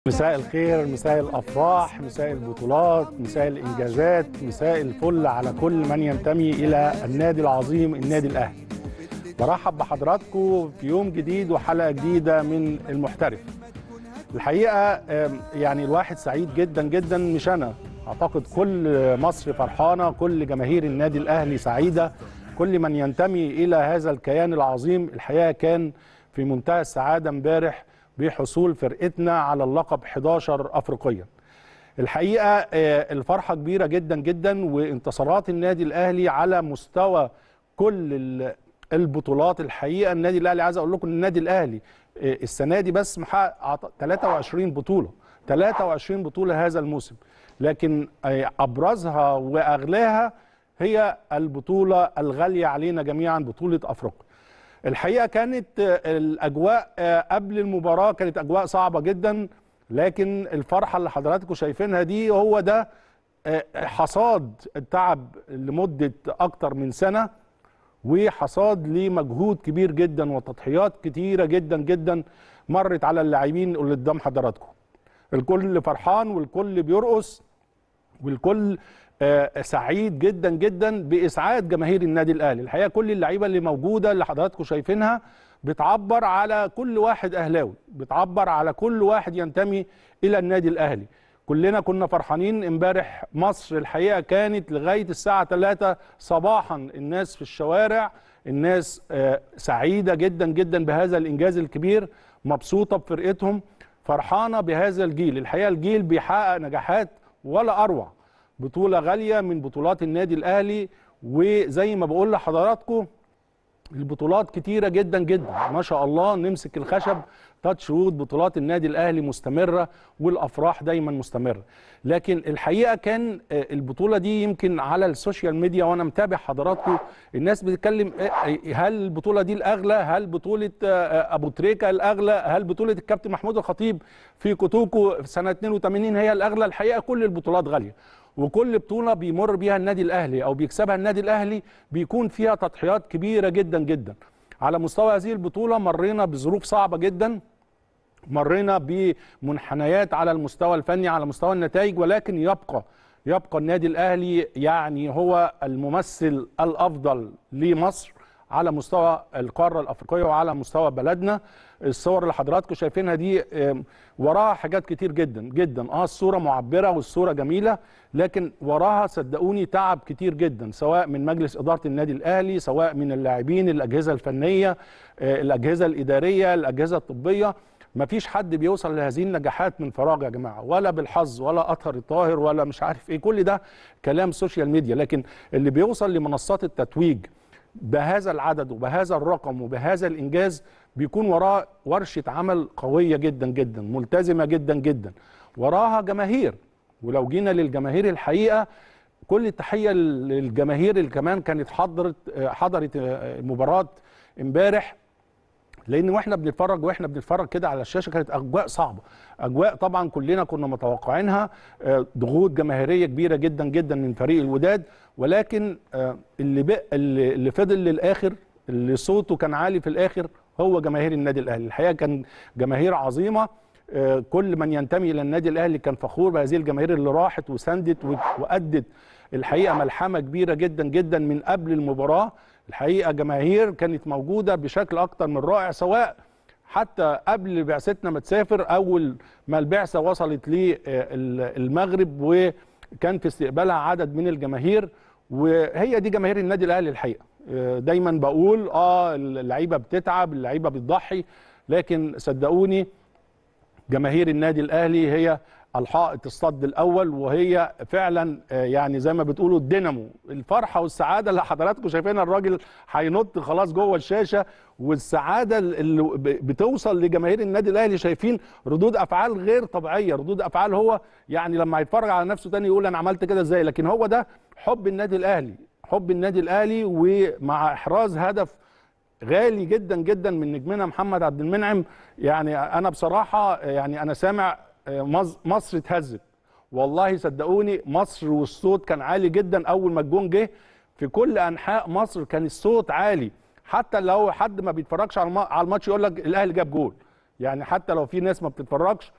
مساء الخير مساء الافراح مساء البطولات مساء الانجازات مساء الفل على كل من ينتمي الى النادي العظيم النادي الاهلي برحب بحضراتكم في يوم جديد وحلقه جديده من المحترف الحقيقه آم، يعني الواحد سعيد جدا جدا مش انا اعتقد كل مصر فرحانه كل جماهير النادي الاهلي سعيده كل من ينتمي الى هذا الكيان العظيم الحقيقه كان في منتهى السعاده امبارح بحصول فرقتنا على اللقب 11 افريقيا الحقيقه آه، الفرحه كبيره جدا جدا وانتصارات النادي الاهلي على مستوى كل ال- البطولات الحقيقه النادي الاهلي عايز اقول لكم إن النادي الاهلي آه، السنه دي بس محقق أعت- 23 بطوله 23 بطوله هذا الموسم لكن آه، ابرزها واغلاها هي البطوله الغاليه علينا جميعا بطوله افريقيا الحقيقه كانت آه، الاجواء آه، قبل المباراه كانت اجواء صعبه جدا لكن الفرحه اللي حضراتكم شايفينها دي هو ده آه، حصاد التعب لمده اكتر من سنه وحصاد لمجهود كبير جدا وتضحيات كتيره جدا جدا مرت على اللاعبين اللي قدام حضراتكم الكل فرحان والكل بيرقص والكل آه، سعيد جدا جدا باسعاد جماهير النادي الاهلي الحقيقه كل اللعيبه اللي موجوده اللي حضراتكم شايفينها بتعبر على كل واحد اهلاوي بتعبر على كل واحد ينتمي الى النادي الاهلي كلنا كنا فرحانين امبارح مصر الحقيقه كانت لغايه الساعه 3 صباحا الناس في الشوارع الناس آه، سعيده جدا جدا بهذا الانجاز الكبير مبسوطه بفرقتهم فرحانه بهذا الجيل الحقيقه الجيل بيحقق نجاحات ولا اروع بطوله غاليه من بطولات النادي الاهلي وزي ما بقول لحضراتكم البطولات كتيرة جدا جدا ما شاء الله نمسك الخشب تاتش وود بطولات النادي الأهلي مستمرة والأفراح دايما مستمرة لكن الحقيقة كان آه، البطولة دي يمكن على السوشيال ميديا وأنا متابع حضراتكم الناس بتتكلم آه، آه، هل البطولة دي الأغلى هل بطولة آه، آه، أبو تريكة الأغلى هل بطولة الكابتن محمود الخطيب في كوتوكو في سنة 82 هي الأغلى الحقيقة كل البطولات غالية وكل بطولة بيمر بيها النادي الأهلي أو بيكسبها النادي الأهلي بيكون فيها تضحيات كبيرة جدا جدا على مستوى هذه البطولة مرينا بظروف صعبة جدا مرينا بمنحنيات على المستوى الفني على مستوى النتائج ولكن يبقى يبقى النادي الاهلي يعني هو الممثل الافضل لمصر على مستوى القاره الافريقيه وعلى مستوى بلدنا الصور اللي حضراتكم شايفينها دي آم، وراها حاجات كتير جدا جدا اه الصوره معبره والصوره جميله لكن وراها صدقوني تعب كتير جدا سواء من مجلس اداره النادي الاهلي سواء من اللاعبين الاجهزه الفنيه آه، الاجهزه الاداريه الاجهزه الطبيه مفيش حد بيوصل لهذه النجاحات من فراغ يا جماعه ولا بالحظ ولا اطهر الطاهر ولا مش عارف ايه كل ده كلام سوشيال ميديا لكن اللي بيوصل لمنصات التتويج بهذا العدد وبهذا الرقم وبهذا الانجاز بيكون وراه ورشه عمل قويه جدا جدا ملتزمه جدا جدا وراها جماهير ولو جينا للجماهير الحقيقه كل التحيه للجماهير اللي كمان كانت حضرت حضرت مباراه امبارح لان واحنا بنتفرج واحنا بنتفرج كده على الشاشه كانت اجواء صعبه اجواء طبعا كلنا كنا متوقعينها آه، ضغوط جماهيريه كبيره جدا جدا من فريق الوداد ولكن آه، اللي بق اللي اللي فضل للاخر اللي صوته كان عالي في الاخر هو جماهير النادي الاهلي الحقيقه كان جماهير عظيمه آه، كل من ينتمي الى النادي الاهلي كان فخور بهذه الجماهير اللي راحت وساندت و- وادت الحقيقه ملحمه كبيره جدا جدا من قبل المباراه الحقيقه جماهير كانت موجوده بشكل اكتر من رائع سواء حتى قبل بعثتنا ما تسافر اول ما البعثه وصلت للمغرب وكان في استقبالها عدد من الجماهير وهي دي جماهير النادي الاهلي الحقيقه آه، دايما بقول اه اللعيبه بتتعب اللعيبه بتضحي لكن صدقوني جماهير النادي الاهلي هي الحائط الصد الاول وهي فعلا آه، يعني زي ما بتقولوا الدينامو الفرحه والسعاده اللي حضراتكم شايفينها الراجل هينط خلاص جوه الشاشه والسعاده اللي ب- بتوصل لجماهير النادي الاهلي شايفين ردود افعال غير طبيعيه ردود افعال هو يعني لما يتفرج على نفسه تاني يقول انا عملت كده ازاي لكن هو ده حب النادي الاهلي حب النادي الاهلي ومع احراز هدف غالي جدا جدا من نجمنا محمد عبد المنعم يعني انا بصراحه يعني انا سامع مص- مصر اتهزت والله صدقوني مصر والصوت كان عالي جدا اول ما الجون جه في كل انحاء مصر كان الصوت عالي حتى لو حد ما بيتفرجش على الما- على الماتش يقول لك الاهلي جاب جول يعني حتى لو في ناس ما بتتفرجش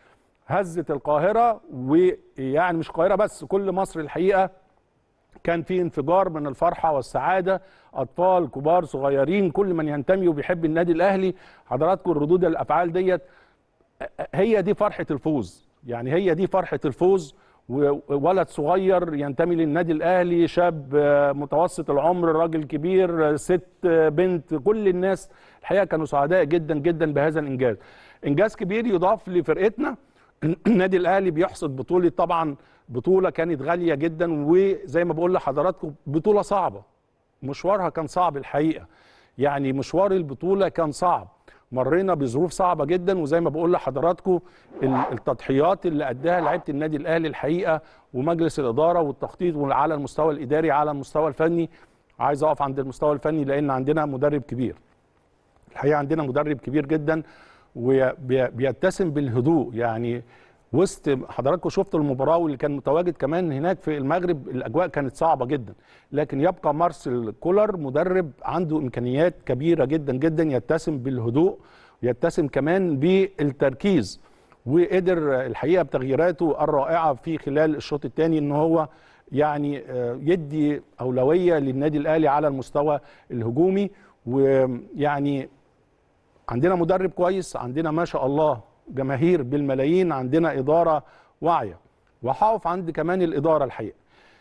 هزت القاهره ويعني مش القاهره بس كل مصر الحقيقه كان في انفجار من الفرحه والسعاده اطفال كبار صغيرين كل من ينتمي وبيحب النادي الاهلي حضراتكم الردود الافعال ديت هي دي فرحه الفوز يعني هي دي فرحه الفوز وولد صغير ينتمي للنادي الاهلي شاب متوسط العمر راجل كبير ست بنت كل الناس الحقيقه كانوا سعداء جدا جدا بهذا الانجاز انجاز كبير يضاف لفرقتنا النادي الاهلي بيحصد بطوله طبعا بطوله كانت غاليه جدا وزي ما بقول لحضراتكم بطوله صعبه مشوارها كان صعب الحقيقه يعني مشوار البطوله كان صعب مرينا بظروف صعبه جدا وزي ما بقول لحضراتكم التضحيات اللي اداها لعيبه النادي الاهلي الحقيقه ومجلس الاداره والتخطيط على المستوى الاداري على المستوى الفني عايز اقف عند المستوى الفني لان عندنا مدرب كبير الحقيقه عندنا مدرب كبير جدا وبيتسم بالهدوء يعني وسط حضراتكم شفتوا المباراه واللي كان متواجد كمان هناك في المغرب الاجواء كانت صعبه جدا لكن يبقى مارسيل كولر مدرب عنده امكانيات كبيره جدا جدا يتسم بالهدوء يتسم كمان بالتركيز وقدر الحقيقه بتغييراته الرائعه في خلال الشوط الثاني ان هو يعني يدي اولويه للنادي الاهلي على المستوى الهجومي ويعني عندنا مدرب كويس عندنا ما شاء الله جماهير بالملايين عندنا إدارة واعية وهقف عند كمان الإدارة الحقيقة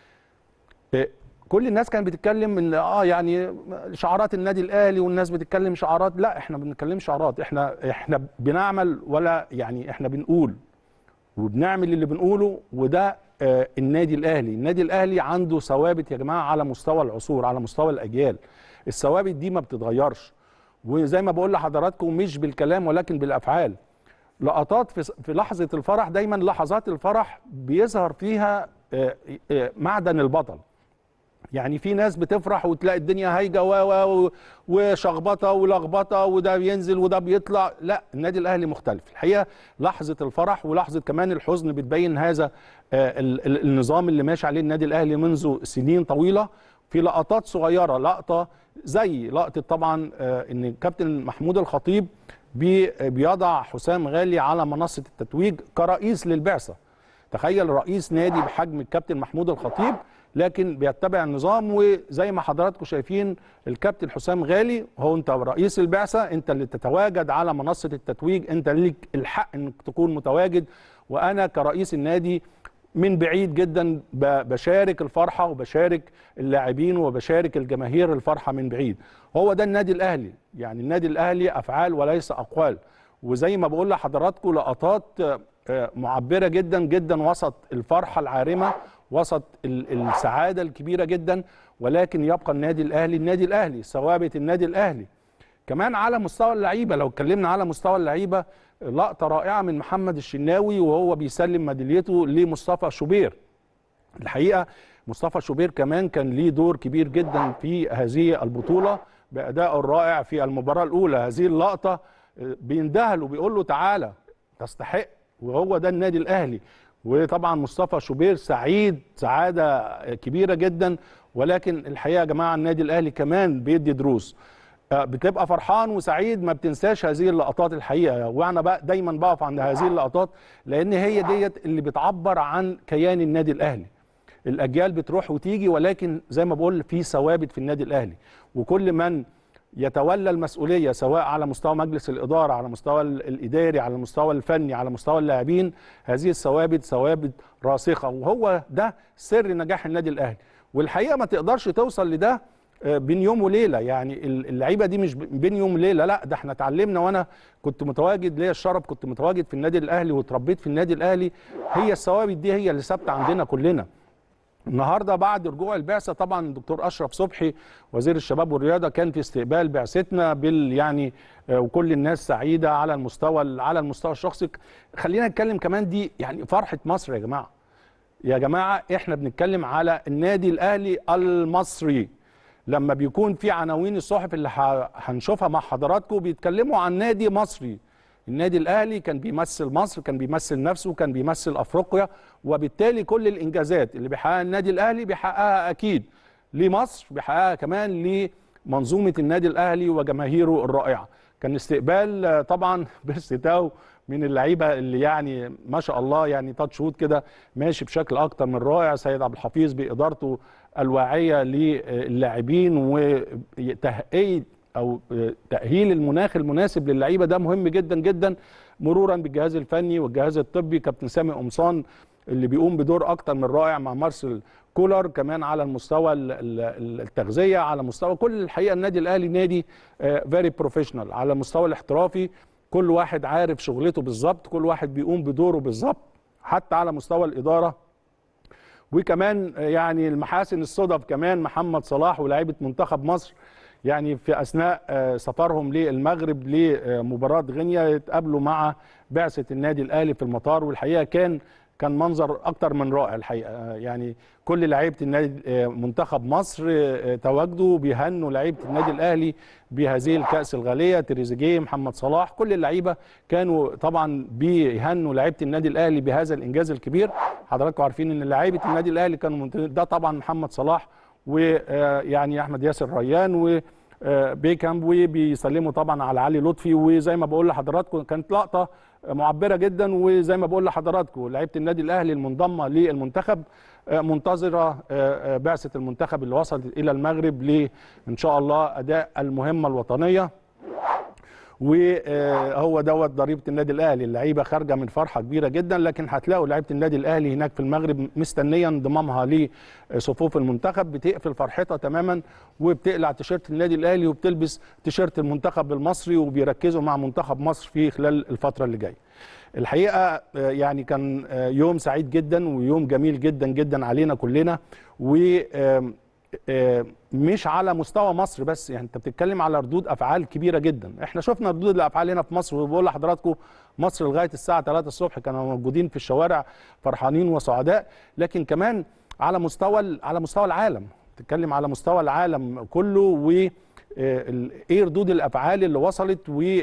كل الناس كانت بتتكلم ان اه يعني شعارات النادي الاهلي والناس بتتكلم شعارات لا احنا ما بنتكلمش شعارات احنا احنا بنعمل ولا يعني احنا بنقول وبنعمل اللي بنقوله وده آه النادي الاهلي النادي الاهلي عنده ثوابت يا جماعه على مستوى العصور على مستوى الاجيال الثوابت دي ما بتتغيرش وزي ما بقول لحضراتكم مش بالكلام ولكن بالافعال لقطات في في لحظه الفرح دايما لحظات الفرح بيظهر فيها معدن البطل يعني في ناس بتفرح وتلاقي الدنيا هايجه و وشخبطه ولخبطه وده بينزل وده بيطلع لا النادي الاهلي مختلف الحقيقه لحظه الفرح ولحظه كمان الحزن بتبين هذا النظام اللي ماشي عليه النادي الاهلي منذ سنين طويله في لقطات صغيره لقطه زي لقطه طبعا ان الكابتن محمود الخطيب بيضع حسام غالي على منصه التتويج كرئيس للبعثه تخيل رئيس نادي بحجم الكابتن محمود الخطيب لكن بيتبع النظام وزي ما حضراتكم شايفين الكابتن حسام غالي هو انت رئيس البعثه انت اللي تتواجد على منصه التتويج انت ليك الحق انك تكون متواجد وانا كرئيس النادي من بعيد جدا بشارك الفرحه وبشارك اللاعبين وبشارك الجماهير الفرحه من بعيد هو ده النادي الاهلي يعني النادي الاهلي افعال وليس اقوال وزي ما بقول لحضراتكم لقطات معبره جدا جدا وسط الفرحه العارمه وسط السعاده الكبيره جدا ولكن يبقى النادي الاهلي النادي الاهلي ثوابت النادي الاهلي كمان على مستوى اللعيبه لو اتكلمنا على مستوى اللعيبه لقطه رائعه من محمد الشناوي وهو بيسلم ميداليته لمصطفى شوبير الحقيقه مصطفى شوبير كمان كان ليه دور كبير جدا في هذه البطوله بادائه الرائع في المباراه الاولى هذه اللقطه بيندهل وبيقول له تعالى تستحق وهو ده النادي الاهلي وطبعا مصطفى شوبير سعيد سعاده كبيره جدا ولكن الحقيقه يا جماعه النادي الاهلي كمان بيدي دروس بتبقى فرحان وسعيد ما بتنساش هذه اللقطات الحقيقه وانا بقى دايما بقف عند هذه اللقطات لان هي ديت اللي بتعبر عن كيان النادي الاهلي الاجيال بتروح وتيجي ولكن زي ما بقول في ثوابت في النادي الاهلي وكل من يتولى المسؤوليه سواء على مستوى مجلس الاداره على مستوى الاداري على المستوى الفني على مستوى اللاعبين هذه الثوابت ثوابت راسخه وهو ده سر نجاح النادي الاهلي والحقيقه ما تقدرش توصل لده بين يوم وليله يعني اللعيبه دي مش بين يوم وليله لا ده احنا اتعلمنا وانا كنت متواجد ليا الشرف كنت متواجد في النادي الاهلي واتربيت في النادي الاهلي هي الثوابت دي هي اللي ثابته عندنا كلنا النهارده بعد رجوع البعثه طبعا الدكتور اشرف صبحي وزير الشباب والرياضه كان في استقبال بعثتنا بال يعني وكل الناس سعيده على المستوى على المستوى الشخصي خلينا نتكلم كمان دي يعني فرحه مصر يا جماعه يا جماعه احنا بنتكلم على النادي الاهلي المصري لما بيكون في عناوين الصحف اللي هنشوفها مع حضراتكم بيتكلموا عن نادي مصري النادي الاهلي كان بيمثل مصر كان بيمثل نفسه كان بيمثل افريقيا وبالتالي كل الانجازات اللي بيحققها النادي الاهلي بيحققها اكيد لمصر بيحققها كمان لمنظومه النادي الاهلي وجماهيره الرائعه كان استقبال آه، طبعا بيرسي تاو من اللعيبه اللي يعني ما شاء الله يعني تاتش شوت كده ماشي بشكل اكتر من رائع سيد عبد الحفيظ بادارته الواعيه للاعبين وتهيئ او تاهيل المناخ المناسب للعيبه ده مهم جدا جدا مرورا بالجهاز الفني والجهاز الطبي كابتن سامي قمصان اللي بيقوم بدور اكتر من رائع مع مارسيل كولر كمان على المستوى ال- ال- التغذيه على مستوى كل الحقيقه النادي الاهلي نادي فيري بروفيشنال على المستوى الاحترافي كل واحد عارف شغلته بالظبط كل واحد بيقوم بدوره بالظبط حتى على مستوى الاداره وكمان يعني المحاسن الصدف كمان محمد صلاح ولاعيبه منتخب مصر يعني في اثناء آه، سفرهم للمغرب لمباراه غينيا يتقابلوا مع بعثه النادي الاهلي في المطار والحقيقه كان كان منظر اكتر من رائع الحقيقه آه، يعني كل لعيبه النادي آه، منتخب مصر آه، تواجدوا بيهنوا لعيبه النادي الاهلي بهذه الكاس الغاليه تريزيجيه محمد صلاح كل اللعيبه كانوا طبعا بيهنوا لعيبه النادي الاهلي بهذا الانجاز الكبير حضراتكم عارفين ان لعيبه النادي الاهلي كانوا منت- ده طبعا محمد صلاح ويعني احمد ياسر ريان و آه، بيكامب وبيسلموا طبعا على علي لطفي وزي ما بقول لحضراتكم كانت لقطه معبره جدا وزي ما بقول لحضراتكم لعيبه النادي الاهلي المنضمه للمنتخب آه، منتظره آه، آه، بعثه المنتخب اللي وصلت الى المغرب ل ان شاء الله اداء المهمه الوطنيه وهو دوت ضريبه النادي الاهلي اللعيبه خارجه من فرحه كبيره جدا لكن هتلاقوا لعيبه النادي الاهلي هناك في المغرب مستنيه انضمامها لصفوف المنتخب بتقفل فرحتها تماما وبتقلع تيشيرت النادي الاهلي وبتلبس تيشيرت المنتخب المصري وبيركزوا مع منتخب مصر في خلال الفتره اللي جايه الحقيقه آه، يعني كان آه، يوم سعيد جدا ويوم جميل جدا جدا علينا كلنا و آم، آه، مش على مستوى مصر بس يعني انت بتتكلم على ردود افعال كبيره جدا احنا شفنا ردود الافعال هنا في مصر وبقول لحضراتكم مصر لغايه الساعه 3 الصبح كانوا موجودين في الشوارع فرحانين وسعداء لكن كمان على مستوى ال- على مستوى العالم بتتكلم على مستوى العالم كله و آه، ال- ايه ردود الافعال اللي وصلت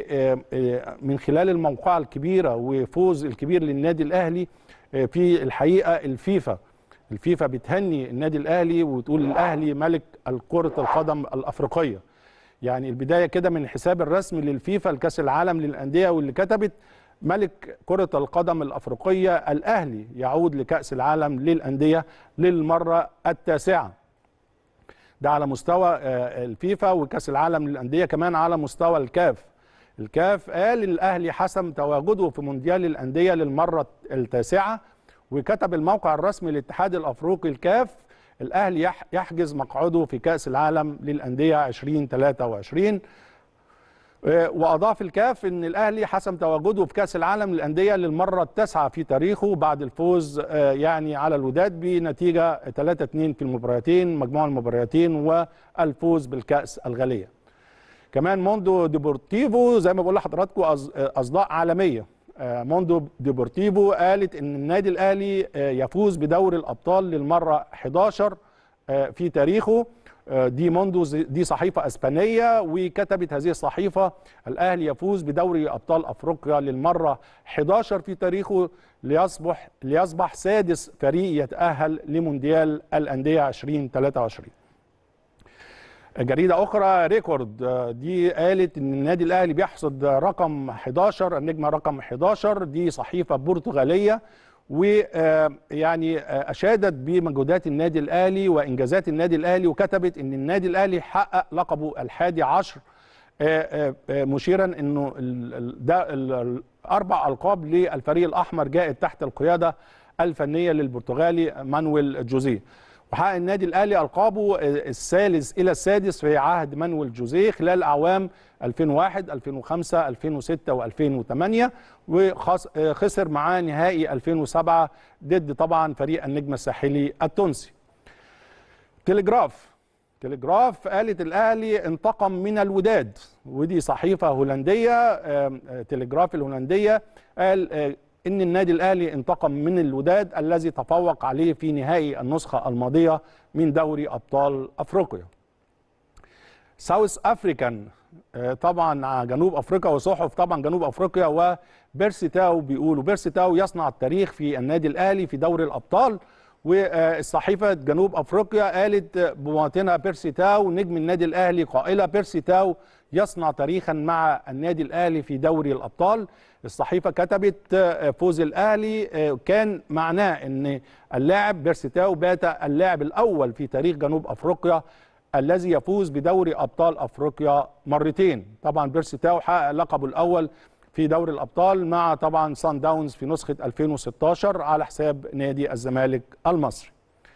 ومن خلال الموقعه الكبيره وفوز الكبير للنادي الاهلي آه، في الحقيقه الفيفا الفيفا بتهني النادي الاهلي وتقول الاهلي ملك الكره القدم الافريقيه يعني البدايه كده من الحساب الرسمي للفيفا لكاس العالم للانديه واللي كتبت ملك كرة القدم الأفريقية الأهلي يعود لكأس العالم للأندية للمرة التاسعة ده على مستوى آه، الفيفا وكأس العالم للأندية كمان على مستوى الكاف الكاف قال الأهلي حسم تواجده في مونديال الأندية للمرة التاسعة وكتب الموقع الرسمي للاتحاد الأفريقي الكاف الأهلي يح- يحجز مقعده في كأس العالم للأندية 2023 آه، واضاف الكاف ان الاهلي حسم تواجده في كاس العالم للانديه للمره التاسعه في تاريخه بعد الفوز آه، يعني على الوداد بنتيجه 3-2 في المباراتين مجموع المباراتين والفوز بالكاس الغاليه. كمان موندو ديبورتيفو زي ما بقول لحضراتكم أص- آه، اصداء عالميه آه، موندو ديبورتيفو قالت ان النادي الاهلي آه، يفوز بدوري الابطال للمره 11 آه، في تاريخه آه، دي موندو زي- دي صحيفه اسبانيه وكتبت هذه الصحيفه الاهلي يفوز بدوري ابطال افريقيا للمره 11 في تاريخه ليصبح ليصبح سادس فريق يتاهل لمونديال الانديه 2023 جريدة أخرى ريكورد آه، دي قالت إن النادي الأهلي بيحصد رقم 11 النجمة رقم 11 دي صحيفة برتغالية ويعني أشادت بمجهودات النادي الأهلي وإنجازات النادي الأهلي وكتبت إن النادي الأهلي حقق لقبه الحادي عشر آه، آه، آه، مشيرا انه ال- ال- ده ال- الاربع القاب للفريق الاحمر جاءت تحت القياده الفنيه للبرتغالي مانويل جوزيه وحقق النادي الاهلي القابه آه، الثالث الى السادس في عهد مانويل جوزيه خلال اعوام 2001 2005 2006 و2008 وخسر معاه نهائي 2007 ضد طبعا فريق النجم الساحلي التونسي تلجراف تلجراف قالت الاهلي انتقم من الوداد ودي صحيفه هولنديه آم، آه، تلجراف الهولنديه قال آه، ان النادي الاهلي انتقم من الوداد الذي تفوق عليه في نهائي النسخه الماضيه من دوري ابطال افريقيا ساوث افريكان آه، طبعا جنوب افريقيا وصحف طبعا جنوب افريقيا وبيرسي تاو بيقولوا بيرسي تاو يصنع التاريخ في النادي الاهلي في دوري الابطال والصحيفه جنوب افريقيا قالت بمواطنها بيرسي تاو نجم النادي الاهلي قائله بيرسي تاو يصنع تاريخا مع النادي الاهلي في دوري الابطال الصحيفه كتبت فوز الاهلي كان معناه ان اللاعب بيرسي تاو بات اللاعب الاول في تاريخ جنوب افريقيا الذي يفوز بدوري ابطال افريقيا مرتين طبعا بيرسي تاو حقق لقبه الاول في دوري الابطال مع طبعا سان داونز في نسخه 2016 على حساب نادي الزمالك المصري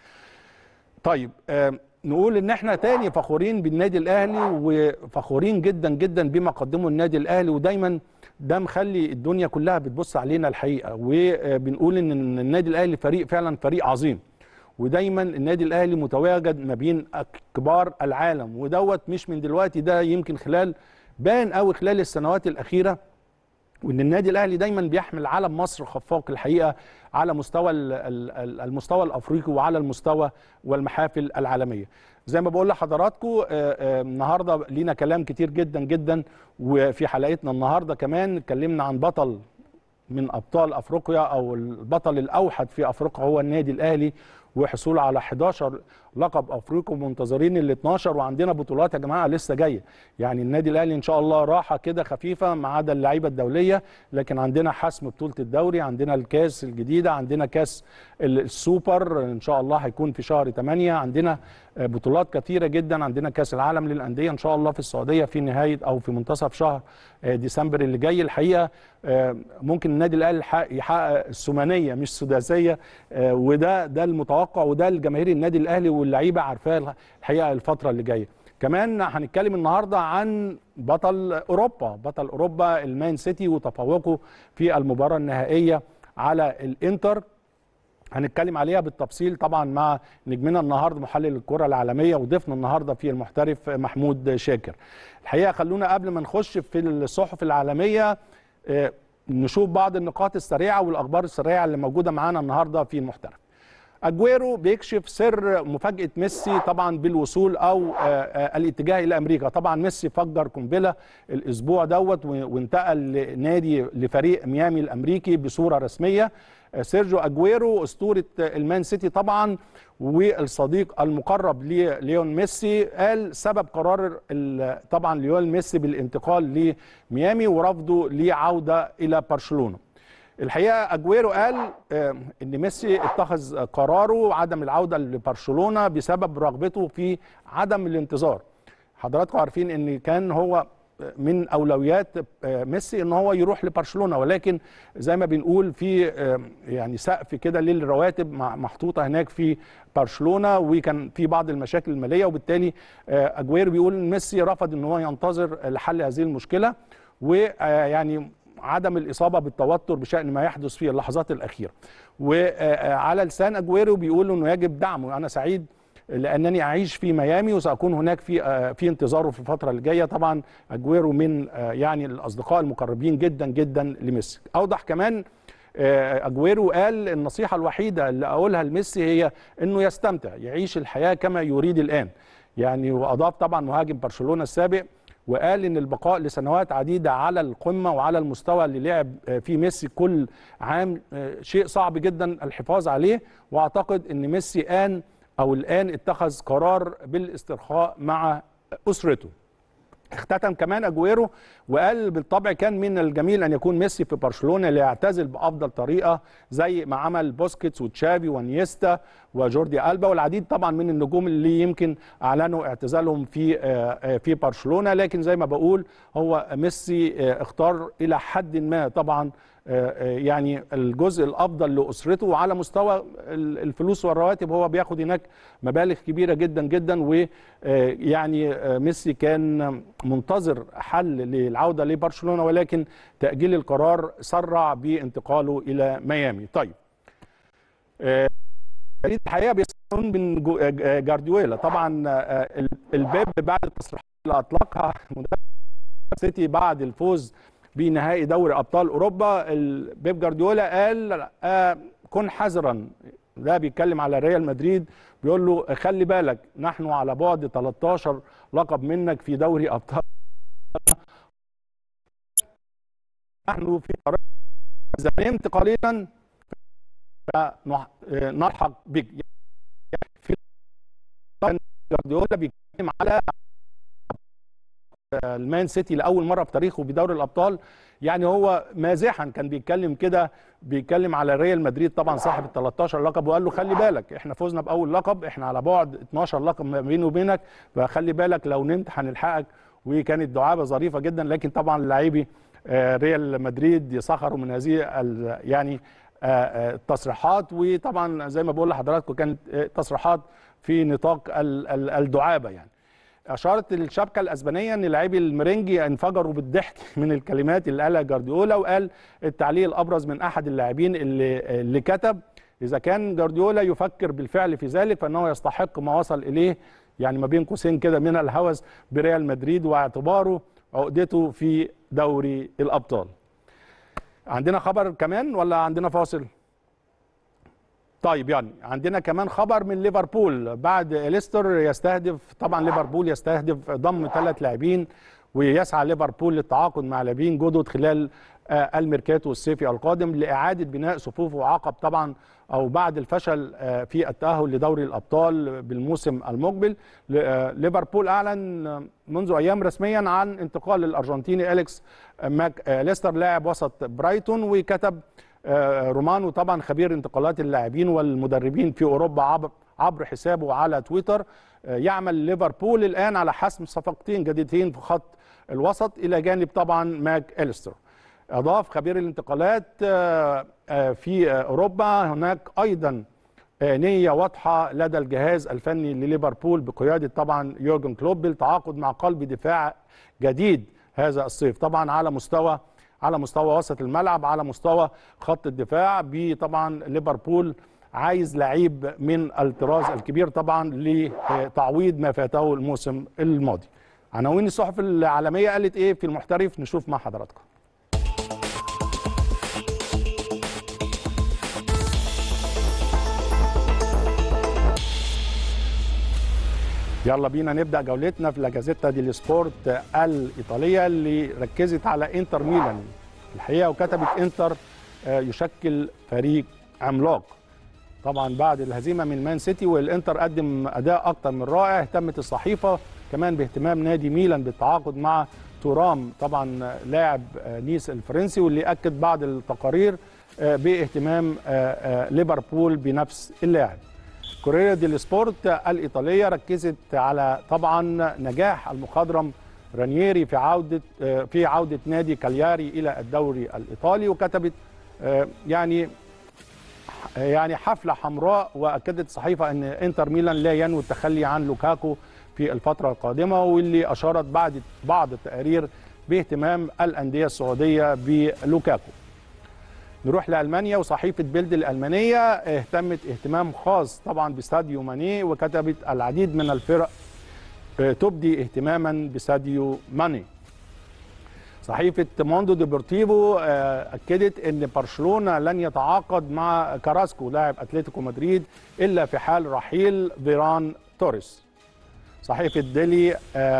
طيب آه نقول ان احنا تاني فخورين بالنادي الاهلي وفخورين جدا جدا بما قدمه النادي الاهلي ودايما ده مخلي الدنيا كلها بتبص علينا الحقيقه وبنقول ان النادي الاهلي فريق فعلا فريق عظيم ودايما النادي الاهلي متواجد ما بين كبار العالم ودوت مش من دلوقتي ده يمكن خلال بان قوي خلال السنوات الاخيره وان النادي الاهلي دايما بيحمل علم مصر خفاق الحقيقه على مستوى المستوى الافريقي وعلى المستوى والمحافل العالميه زي ما بقول لحضراتكم النهارده لينا كلام كتير جدا جدا وفي حلقتنا النهارده كمان اتكلمنا عن بطل من ابطال افريقيا او البطل الاوحد في افريقيا هو النادي الاهلي وحصوله على 11 لقب افريقي ومنتظرين ال 12 وعندنا بطولات يا جماعه لسه جايه يعني النادي الاهلي ان شاء الله راحه كده خفيفه ما عدا اللعيبه الدوليه لكن عندنا حسم بطوله الدوري عندنا الكاس الجديده عندنا كاس السوبر ان شاء الله هيكون في شهر 8 عندنا بطولات كثيره جدا عندنا كاس العالم للانديه ان شاء الله في السعوديه في نهايه او في منتصف شهر ديسمبر اللي جاي الحقيقه ممكن النادي الاهلي يحقق الثمانيه مش سداسيه وده ده المتوقع وده الجماهير النادي الاهلي واللعيبه عارفاه الحقيقه الفتره اللي جايه كمان هنتكلم النهارده عن بطل اوروبا بطل اوروبا المان سيتي وتفوقه في المباراه النهائيه على الانتر هنتكلم عليها بالتفصيل طبعا مع نجمنا النهارده محلل الكره العالميه وضيفنا النهارده في المحترف محمود شاكر الحقيقه خلونا قبل ما نخش في الصحف العالميه نشوف بعض النقاط السريعه والاخبار السريعه اللي موجوده معانا النهارده في المحترف اجويرو بيكشف سر مفاجاه ميسي طبعا بالوصول او الاتجاه الى امريكا طبعا ميسي فجر قنبله الاسبوع دوت وانتقل لنادي لفريق ميامي الامريكي بصوره رسميه سيرجيو اجويرو اسطوره المان سيتي طبعا والصديق المقرب لليون ميسي قال سبب قرار طبعا ليون ميسي بالانتقال لميامي ورفضه لعوده الى برشلونه الحقيقه اجويرو قال ان ميسي اتخذ قراره عدم العوده لبرشلونه بسبب رغبته في عدم الانتظار حضراتكم عارفين ان كان هو من اولويات ميسي ان هو يروح لبرشلونه ولكن زي ما بنقول في يعني سقف كده للرواتب محطوطه هناك في برشلونه وكان في بعض المشاكل الماليه وبالتالي اجويرو بيقول ميسي رفض ان هو ينتظر لحل هذه المشكله ويعني عدم الاصابه بالتوتر بشان ما يحدث في اللحظات الاخيره وعلى لسان اجويرو بيقول انه يجب دعمه انا سعيد لانني اعيش في ميامي وساكون هناك في في انتظاره في الفتره اللي جايه طبعا اجويرو من يعني الاصدقاء المقربين جدا جدا لميسي اوضح كمان اجويرو قال النصيحه الوحيده اللي اقولها لميسي هي انه يستمتع يعيش الحياه كما يريد الان يعني واضاف طبعا مهاجم برشلونه السابق وقال ان البقاء لسنوات عديده على القمه وعلى المستوى اللي لعب فيه ميسي كل عام شيء صعب جدا الحفاظ عليه واعتقد ان ميسي ان او الان اتخذ قرار بالاسترخاء مع اسرته اختتم كمان اجويرو وقال بالطبع كان من الجميل ان يكون ميسي في برشلونه ليعتزل بافضل طريقه زي ما عمل بوسكيتس وتشافي وانيستا وجوردي البا والعديد طبعا من النجوم اللي يمكن اعلنوا اعتزالهم في في برشلونه لكن زي ما بقول هو ميسي اختار الى حد ما طبعا يعني الجزء الافضل لاسرته وعلى مستوى الفلوس والرواتب هو بياخد هناك مبالغ كبيره جدا جدا ويعني ميسي كان منتظر حل للعوده لبرشلونه ولكن تاجيل القرار سرع بانتقاله الى ميامي طيب الحقيقه بيستفون من جارديولا طبعا الباب بعد التصريحات اللي اطلقها سيتي بعد الفوز بنهائي دوري ابطال اوروبا بيب جارديولا قال آه كن حذرا ده بيتكلم على ريال مدريد بيقول له خلي بالك نحن على بعد 13 لقب منك في دوري ابطال نحن في طريق نمت قليلا نلحق بك في جوارديولا بيتكلم على المان سيتي لاول مره في تاريخه بدوري الابطال يعني هو مازحا كان بيتكلم كده بيتكلم على ريال مدريد طبعا صاحب ال 13 لقب وقال له خلي بالك احنا فزنا باول لقب احنا على بعد 12 لقب ما بيني وبينك فخلي بالك لو نمت هنلحقك وكانت دعابه ظريفه جدا لكن طبعا لاعبي ريال مدريد يسخروا من هذه يعني التصريحات وطبعا زي ما بقول لحضراتكم كانت تصريحات في نطاق الدعابه يعني اشارت الشبكه الاسبانيه ان لاعبي المرنجي انفجروا بالضحك من الكلمات اللي قالها جارديولا وقال التعليق الابرز من احد اللاعبين اللي اللي كتب اذا كان جارديولا يفكر بالفعل في ذلك فانه يستحق ما وصل اليه يعني ما بين قوسين كده من الهوس بريال مدريد واعتباره عقدته في دوري الابطال. عندنا خبر كمان ولا عندنا فاصل؟ طيب يعني عندنا كمان خبر من ليفربول بعد ليستر يستهدف طبعا ليفربول يستهدف ضم ثلاث لاعبين ويسعى ليفربول للتعاقد مع لاعبين جدد خلال الميركاتو الصيفي القادم لاعاده بناء صفوفه عقب طبعا او بعد الفشل في التاهل لدوري الابطال بالموسم المقبل ليفربول اعلن منذ ايام رسميا عن انتقال الارجنتيني اليكس ماك ليستر لاعب وسط برايتون وكتب رومانو طبعا خبير انتقالات اللاعبين والمدربين في اوروبا عبر عبر حسابه على تويتر يعمل ليفربول الان على حسم صفقتين جديدتين في خط الوسط الى جانب طبعا ماك اليستر اضاف خبير الانتقالات في اوروبا هناك ايضا نيه واضحه لدى الجهاز الفني لليفربول بقياده طبعا يورجن كلوب بالتعاقد مع قلب دفاع جديد هذا الصيف طبعا على مستوى على مستوى وسط الملعب على مستوى خط الدفاع بطبعا ليفربول عايز لعيب من الطراز الكبير طبعا لتعويض ما فاته الموسم الماضي عناوين الصحف العالميه قالت ايه في المحترف نشوف مع حضراتكم يلا بينا نبدا جولتنا في لاجازيتا دي سبورت الايطاليه اللي ركزت على انتر ميلان الحقيقه وكتبت انتر يشكل فريق عملاق طبعا بعد الهزيمه من مان سيتي والانتر قدم اداء اكتر من رائع اهتمت الصحيفه كمان باهتمام نادي ميلان بالتعاقد مع تورام طبعا لاعب نيس الفرنسي واللي اكد بعض التقارير باهتمام ليفربول بنفس اللاعب كوريا دي سبورت الايطاليه ركزت على طبعا نجاح المخضرم رانييري في عوده في عوده نادي كالياري الى الدوري الايطالي وكتبت يعني يعني حفله حمراء واكدت الصحيفه ان انتر ميلان لا ينوي التخلي عن لوكاكو في الفتره القادمه واللي اشارت بعد بعض التقارير باهتمام الانديه السعوديه بلوكاكو. نروح لالمانيا وصحيفه بيلد الالمانيه اهتمت اهتمام خاص طبعا باستاديو ماني وكتبت العديد من الفرق تبدي اهتماما بساديو ماني صحيفه موندو ديبورتيفو اكدت ان برشلونه لن يتعاقد مع كاراسكو لاعب اتلتيكو مدريد الا في حال رحيل فيران توريس صحيفه ديلي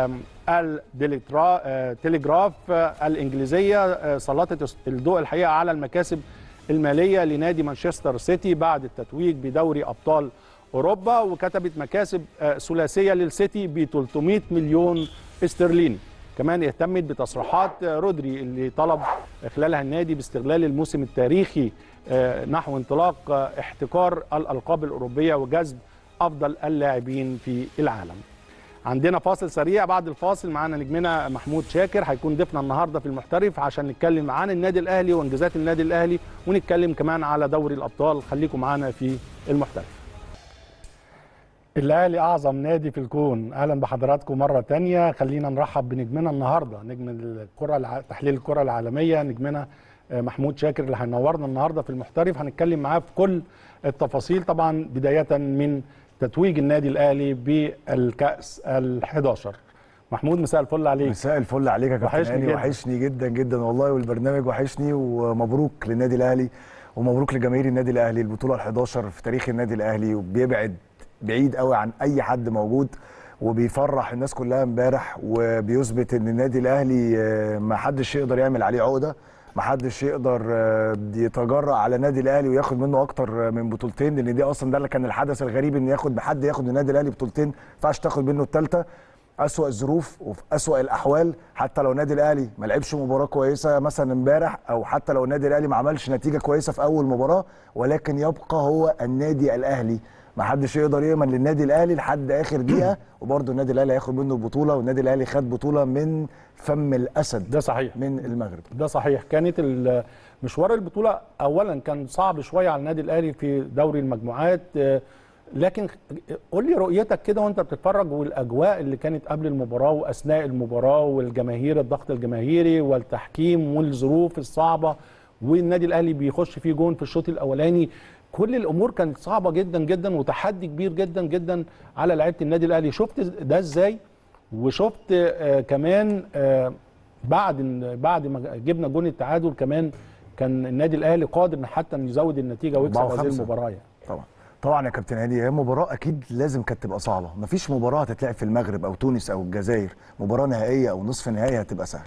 التليجراف الانجليزيه سلطت الضوء الحقيقه على المكاسب الماليه لنادي مانشستر سيتي بعد التتويج بدوري ابطال اوروبا وكتبت مكاسب ثلاثيه للسيتي ب 300 مليون استرليني كمان اهتمت بتصريحات رودري اللي طلب خلالها النادي باستغلال الموسم التاريخي نحو انطلاق احتكار الالقاب الاوروبيه وجذب افضل اللاعبين في العالم عندنا فاصل سريع بعد الفاصل معانا نجمنا محمود شاكر هيكون ضيفنا النهارده في المحترف عشان نتكلم عن النادي الاهلي وانجازات النادي الاهلي ونتكلم كمان على دوري الابطال خليكم معانا في المحترف الاهلي اعظم نادي في الكون اهلا بحضراتكم مره تانية خلينا نرحب بنجمنا النهارده نجم الكره الع... تحليل الكره العالميه نجمنا محمود شاكر اللي هينورنا النهارده في المحترف هنتكلم معاه في كل التفاصيل طبعا بدايه من تتويج النادي الاهلي بالكاس ال11 محمود مساء الفل عليك مساء الفل عليك يا كابتن وحشني جدا. وحشني جدا جدا والله والبرنامج وحشني ومبروك للنادي الاهلي ومبروك لجماهير النادي الاهلي البطوله ال11 في تاريخ النادي الاهلي وبيبعد بعيد قوي عن اي حد موجود وبيفرح الناس كلها امبارح وبيثبت ان النادي الاهلي ما حدش يقدر يعمل عليه عقده محدش يقدر آه، يتجرأ على النادي الاهلي وياخد منه اكتر من بطولتين لان دي اصلا ده اللي كان الحدث الغريب ان ياخد حد ياخد من النادي الاهلي بطولتين ما ينفعش تاخد منه الثالثه اسوأ الظروف وفي اسوأ الاحوال حتى لو النادي الاهلي ما لعبش مباراه كويسه مثلا امبارح او حتى لو النادي الاهلي ما عملش نتيجه كويسه في اول مباراه ولكن يبقى هو النادي الاهلي ما حدش يقدر يؤمن للنادي الاهلي لحد اخر دقيقه وبرده النادي الاهلي هياخد منه البطوله والنادي الاهلي خد بطوله من فم الاسد ده صحيح من المغرب ده صحيح كانت ال- مشوار البطوله اولا كان صعب شويه على النادي الاهلي في دوري المجموعات آه، لكن قول لي رؤيتك كده وانت بتتفرج والاجواء اللي كانت قبل المباراه واثناء المباراه والجماهير الضغط الجماهيري والتحكيم والظروف الصعبه والنادي الاهلي بيخش فيه جون في الشوط الاولاني كل الامور كانت صعبه جدا جدا وتحدي كبير جدا جدا على لعيبه النادي الاهلي شفت ده ازاي وشفت آه كمان آه بعد بعد ما جبنا جون التعادل كمان كان النادي الاهلي قادر إن حتى انه يزود النتيجه ويكسب أربعة هذه وخمسة. المباراه يعني. طبعا طبعا يا كابتن هادي هي مباراه اكيد لازم كانت تبقى صعبه مفيش مباراه هتتلعب في المغرب او تونس او الجزائر مباراه نهائيه او نصف نهائي هتبقى سهله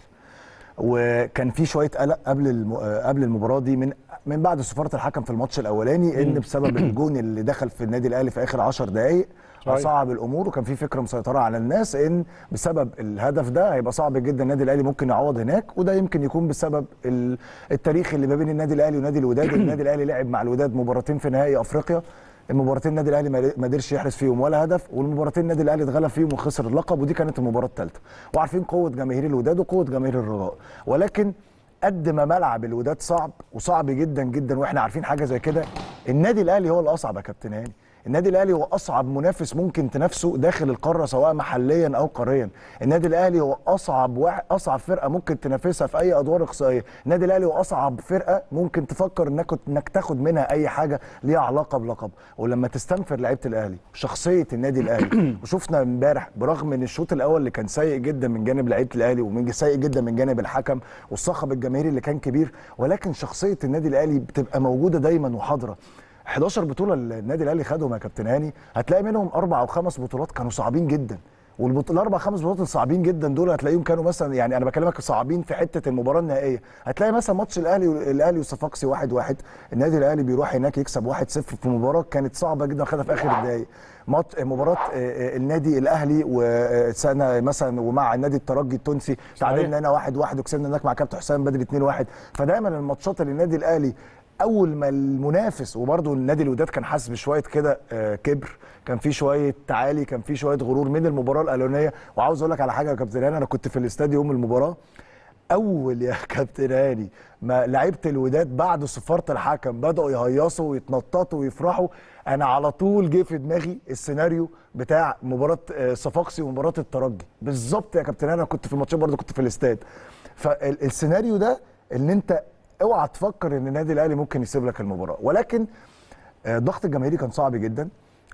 وكان في شويه قلق قبل الم... آه، قبل المباراه دي من من بعد صفاره الحكم في الماتش الاولاني ان بسبب الجون اللي دخل في النادي الاهلي في اخر 10 دقائق صحيح. صعب الامور وكان في فكره مسيطره على الناس ان بسبب الهدف ده هيبقى صعب جدا النادي الاهلي ممكن يعوض هناك وده يمكن يكون بسبب ال- التاريخ اللي ما بين النادي الاهلي ونادي الوداد النادي الاهلي لعب مع الوداد مباراتين في نهائي افريقيا المباراتين النادي الاهلي ما ما قدرش يحرز فيهم ولا هدف والمباراتين النادي الاهلي اتغلب فيهم وخسر اللقب ودي كانت المباراه الثالثه وعارفين قوه جماهير الوداد وقوه جماهير الرجاء ولكن قد ما ملعب الوداد صعب وصعب جدا جدا واحنا عارفين حاجه زي كده النادي الاهلي هو الاصعب يا كابتن هاني النادي الاهلي هو اصعب منافس ممكن تنافسه داخل القاره سواء محليا او قاريا النادي الاهلي هو اصعب واحد اصعب فرقه ممكن تنافسها في اي ادوار اقصائيه النادي الاهلي هو اصعب فرقه ممكن تفكر انك انك تاخد منها اي حاجه ليها علاقه بلقب ولما تستنفر لعيبه الاهلي شخصيه النادي الاهلي وشفنا امبارح برغم ان الشوط الاول اللي كان سيء جدا من جانب لعيبه الاهلي ومن سيء جدا من جانب الحكم والصخب الجماهيري اللي كان كبير ولكن شخصيه النادي الاهلي بتبقى موجوده دايما وحاضره 11 بطوله النادي الاهلي خدهم يا كابتن هاني هتلاقي منهم اربع او خمس بطولات كانوا صعبين جدا والبط... الاربع خمس بطولات الصعبين جدا دول هتلاقيهم كانوا مثلا يعني انا بكلمك صعبين في حته المباراه النهائيه هتلاقي مثلا ماتش الاهلي الاهلي وصفاقسي 1 1 النادي الاهلي بيروح هناك يكسب 1 0 في مباراه كانت صعبه جدا خدها في اخر الدقائق مات- مباراه آه، آه، النادي الاهلي وسنه مثلا ومع النادي الترجي التونسي تعادلنا هنا 1 1 وكسبنا هناك مع كابتن حسام بدري 2 1 فدايما الماتشات اللي النادي الاهلي اول ما المنافس وبرده النادي الوداد كان حاسس بشويه كده آه، كبر كان في شويه تعالي كان في شويه غرور من المباراه الاولانيه وعاوز اقول لك على حاجه يا كابتن هاني انا كنت في الاستاد يوم المباراه اول يا كابتن هاني ما لعيبه الوداد بعد صفاره الحكم بداوا يهيصوا ويتنططوا ويفرحوا انا على طول جه في دماغي السيناريو بتاع مباراه آه، صفاقسي ومباراه الترجي بالظبط يا كابتن هاني انا كنت في الماتشين برضه كنت في الاستاد فالسيناريو ده ان انت اوعى تفكر ان النادي الاهلي ممكن يسيب لك المباراه ولكن آه، الضغط الجماهيري كان صعب جدا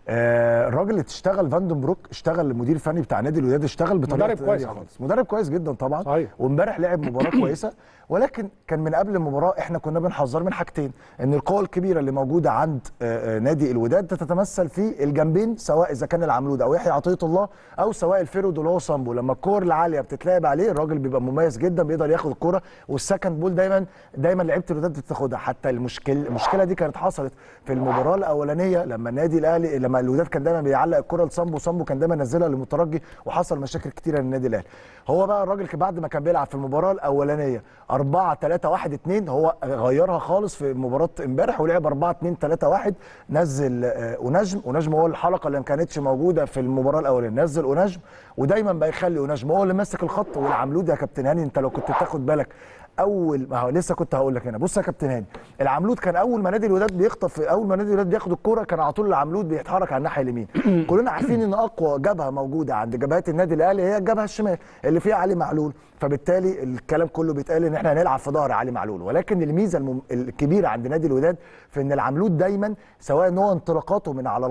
آه، الراجل اللي اشتغل فاندن بروك اشتغل المدير الفني بتاع نادي الوداد اشتغل بطريقه مدرب كويس تانية خالص مدرب كويس جدا طبعا صحيح. وامبارح لعب مباراه كويسه ولكن كان من قبل المباراه احنا كنا بنحذر من حاجتين ان القوه الكبيره اللي موجوده عند آه، آه، نادي الوداد تتمثل في الجنبين سواء اذا كان العملود او يحيى عطيه الله او سواء الفيرود اللي هو صامبو لما الكور العاليه بتتلعب عليه الراجل بيبقى مميز جدا بيقدر ياخد الكوره والسكند بول دايما دايما لعيبه الوداد بتاخدها حتى المشكله المشكله دي كانت حصلت في المباراه الاولانيه لما النادي الاهلي لما الوداد كان دايما بيعلق الكره لصامبو صامبو كان دايما ينزلها للمترجي وحصل مشاكل كتيره للنادي الاهلي هو بقى الراجل كان بعد ما كان بيلعب في المباراه الاولانيه 4 3 1 2 هو غيرها خالص في مباراه امبارح ولعب 4 2 3 1 نزل آه، ونجم ونجم هو الحلقه اللي ما كانتش موجوده في المباراه الاولانيه نزل ونجم ودايما بيخلي ونجم هو اللي ماسك الخط والعملود يا كابتن هاني انت لو كنت تاخد بالك اول ما هو لسه كنت هقول لك هنا بص يا كابتن هاني العملود كان اول ما نادي الوداد بيخطف اول ما نادي الوداد بياخد الكوره كان على طول العملود بيتحرك على الناحيه اليمين كلنا عارفين ان اقوى جبهه موجوده عند جبهات النادي الاهلي هي الجبهه الشمال اللي فيها علي معلول فبالتالي الكلام كله بيتقال ان احنا هنلعب في ظهر علي معلول ولكن الميزه المم... الكبيره عند نادي الوداد في ان العملود دايما سواء ان هو انطلاقاته من على الخط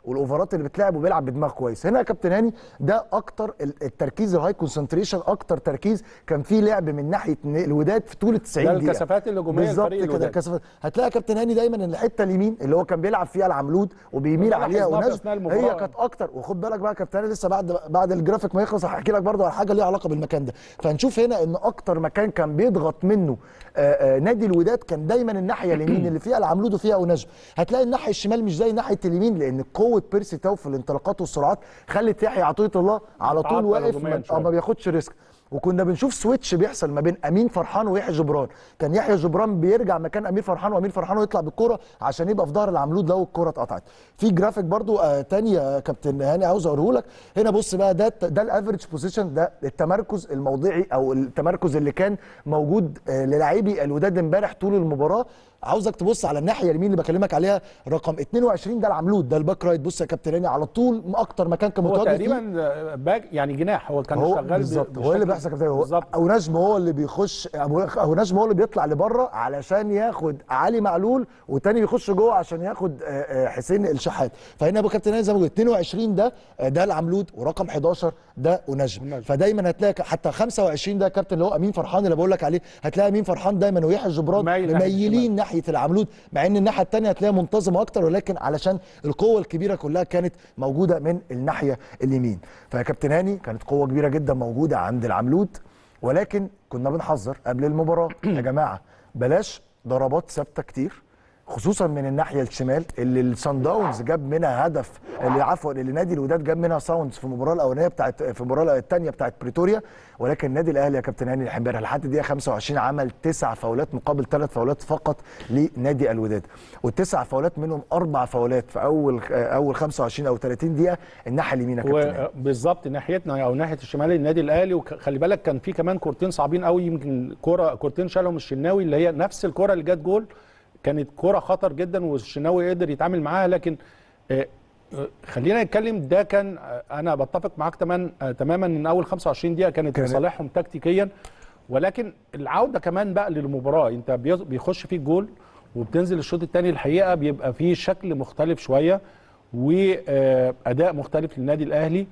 والاوفرات اللي بتلعب وبيلعب بدماغ كويس هنا يا كابتن هاني ده اكتر ال- التركيز الهاي كونسنتريشن اكتر تركيز كان فيه لعب من ناحيه ن- الوداد في طول ال 90 ده دقيقه الكثافات الهجوميه بالظبط لفريق كده الوداد. الكثافات هتلاقي يا كابتن هاني دايما ان الحته اليمين اللي هو كان بيلعب فيها العملود وبيميل وده عليها لاحظناه في ونجم أثناء المباراة. هي كانت اكتر وخد بالك بقى يا كابتن هاني لسه بعد بعد الجرافيك ما يخلص هحكي لك برضه على حاجه ليها علاقه بالمكان ده فهنشوف هنا ان اكتر مكان كان بيضغط منه آه، آه، نادي الوداد كان دايما الناحيه اليمين اللي فيها العملود وفيها ونجم هتلاقي الناحيه الشمال مش زي ناحيه اليمين لان قوه بيرسي تاو في الانطلاقات والسرعات خلت يحيى عطيه الله على طول تعطل واقف هجومياً ما- شوية. آه، ما بياخدش ريسك وكنا بنشوف سويتش بيحصل ما بين امين فرحان ويحيى جبران كان يحيى جبران بيرجع مكان امير فرحان وامير فرحان يطلع بالكره عشان يبقى في ظهر العملود لو الكره اتقطعت في جرافيك برضو آه تاني يا كابتن هاني عاوز اوريه لك هنا بص بقى ده ده الافريج بوزيشن ده التمركز الموضعي او التمركز اللي كان موجود آه للاعبي الوداد امبارح طول المباراه عاوزك تبص على الناحيه اليمين اللي بكلمك عليها رقم 22 ده العملود ده الباك رايت بص يا كابتن هاني على طول اكتر مكان كان هو متواجد فيه تقريبا باك يعني جناح هو كان هو شغال ب- بالظبط هو اللي بشكل- بيحصل يا كابتن هو بالظبط او نجم هو اللي بيخش او أو نجم هو اللي بيطلع لبره علشان ياخد علي معلول والتاني بيخش جوه عشان ياخد آه، آه، حسين الشحات فهنا ابو كابتن هاني زي ما قلت 22 ده آه، ده العملود ورقم 11 ده ونجم ونجم. فدايما هتلاقي ك- حتى 25 ده كابتن اللي هو امين فرحان اللي بقول لك عليه هتلاقي امين فرحان دايما ويحيى جبران مايل ناحية مميلين ناحيه العملود مع ان الناحيه الثانيه هتلاقيها منتظمه اكتر ولكن علشان القوه الكبيره كلها كانت موجوده من الناحيه اليمين فيا كابتن هاني كانت قوه كبيره جدا موجوده عند العملود ولكن كنا بنحذر قبل المباراه يا جماعه بلاش ضربات ثابته كتير خصوصا من الناحيه الشمال اللي الصن داونز جاب منها هدف اللي عفوا اللي نادي الوداد جاب منها ساوندز في المباراه الاولانيه بتاعت في المباراه الثانيه بتاعت بريتوريا ولكن النادي الاهلي يا كابتن هاني امبارح لحد الدقيقه 25 عمل تسع فاولات مقابل ثلاث فاولات فقط لنادي الوداد والتسع فاولات منهم اربع فاولات في اول اول 25 او 30 دقيقه الناحيه اليمين يا كابتن هاني وبالظبط ناحيتنا او ناحيه الشمال النادي الاهلي وخلي بالك كان في كمان كورتين صعبين قوي يمكن كوره كورتين شالهم الشناوي اللي هي نفس الكوره اللي جت جول كانت كوره خطر جدا والشناوي قدر يتعامل معاها لكن آه، آه، خلينا نتكلم ده كان آه، انا بتفق معاك تماما آه، تماما ان اول 25 دقيقه كانت كان- لصالحهم تكتيكيا ولكن العوده كمان بقى للمباراه انت بيز- بيخش فيك جول وبتنزل الشوط الثاني الحقيقه بيبقى فيه شكل مختلف شويه واداء مختلف للنادي الاهلي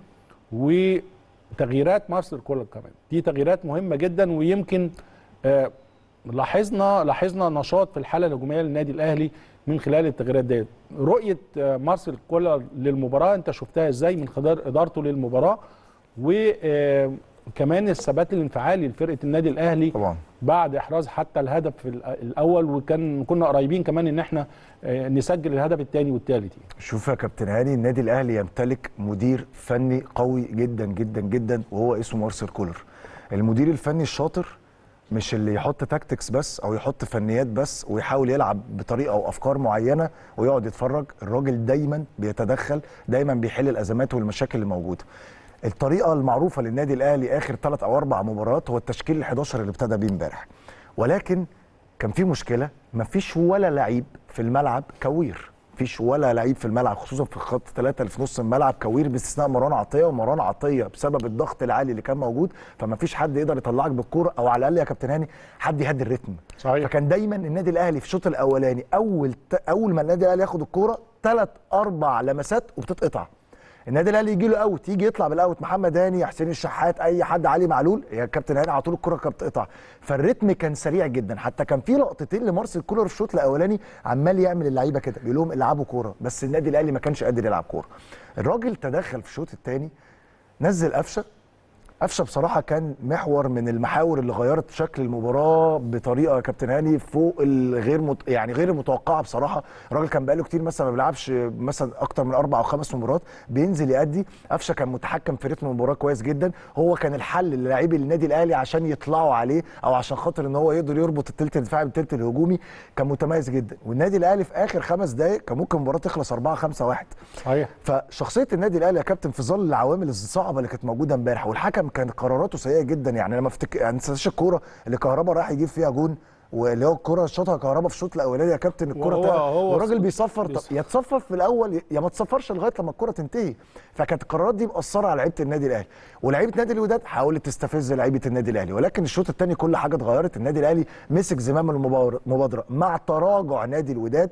وتغييرات مارسيل كولر كمان دي تغييرات مهمه جدا ويمكن آه، لاحظنا لاحظنا نشاط في الحاله الهجوميه للنادي الاهلي من خلال التغييرات ديت رؤيه آه، مارسيل كولر للمباراه انت شفتها ازاي من خلال ادارته للمباراه وكمان الثبات الانفعالي لفرقه النادي الاهلي طبعا بعد احراز حتى الهدف في الأ- الاول وكان كنا قريبين كمان ان احنا آه، نسجل الهدف الثاني والثالث شوف يا كابتن هاني النادي الاهلي يمتلك مدير فني قوي جدا جدا جدا وهو اسمه مارسيل كولر المدير الفني الشاطر مش اللي يحط تاكتكس بس او يحط فنيات بس ويحاول يلعب بطريقه او افكار معينه ويقعد يتفرج الراجل دايما بيتدخل دايما بيحل الازمات والمشاكل اللي موجوده الطريقه المعروفه للنادي الاهلي اخر ثلاث او اربع مباريات هو التشكيل ال11 اللي ابتدى بيه امبارح ولكن كان في مشكله مفيش ولا لعيب في الملعب كوير مفيش ولا لعيب في الملعب خصوصا في خط ثلاثه اللي في نص الملعب كوير باستثناء مروان عطيه ومروان عطيه بسبب الضغط العالي اللي كان موجود فمفيش حد يقدر يطلعك بالكوره او على الاقل يا كابتن هاني حد يهدي الريتم صحيح. فكان دايما النادي الاهلي في الشوط الاولاني اول ت... اول ما النادي الاهلي ياخد الكوره ثلاث اربع لمسات وبتتقطع النادي الاهلي يجي له اوت يجي يطلع بالاوت محمد هاني حسين الشحات اي حد علي معلول يا كابتن هاني على طول الكره كانت بتقطع فالريتم كان سريع جدا حتى كان في لقطتين لمارسيل كولر في الشوط الاولاني عمال يعمل اللعيبه كده بيقول لهم العبوا كوره بس النادي الاهلي ما كانش قادر يلعب كوره الراجل تدخل في الشوط الثاني نزل قفشه قفشه بصراحه كان محور من المحاور اللي غيرت شكل المباراه بطريقه يا كابتن هاني فوق الغير مت... يعني غير المتوقعه بصراحه الراجل كان بقاله كتير مثلا ما بيلعبش مثلا اكتر من اربع او خمس مباريات بينزل يأدي قفشه كان متحكم في رتم المباراه كويس جدا هو كان الحل للاعبي النادي الاهلي عشان يطلعوا عليه او عشان خاطر ان هو يقدر يربط الثلث الدفاعي بالثلث الهجومي كان متميز جدا والنادي الاهلي في اخر خمس دقائق كان ممكن المباراه تخلص 4 5 1 صحيح فشخصيه النادي الاهلي يا كابتن في ظل العوامل الصعبه اللي كانت موجوده امبارح والحكم كان قراراته سيئه جدا يعني لما افتكر يعني انساش الكوره اللي كهربا راح يجيب فيها جون واللي هو الكوره شاطها كهربا في الشوط الاولاني يا كابتن الكوره وهو- طلعت هو والراجل بيصفر طب بيصفر. يا تصفر في الاول يا ما تصفرش لغايه لما الكوره تنتهي فكانت القرارات دي مأثره على لعيبه النادي الاهلي ولعيبه نادي الوداد حاولت تستفز لعيبه النادي الاهلي ولكن الشوط الثاني كل حاجه اتغيرت النادي الاهلي مسك زمام المبار- المبادره مع تراجع نادي الوداد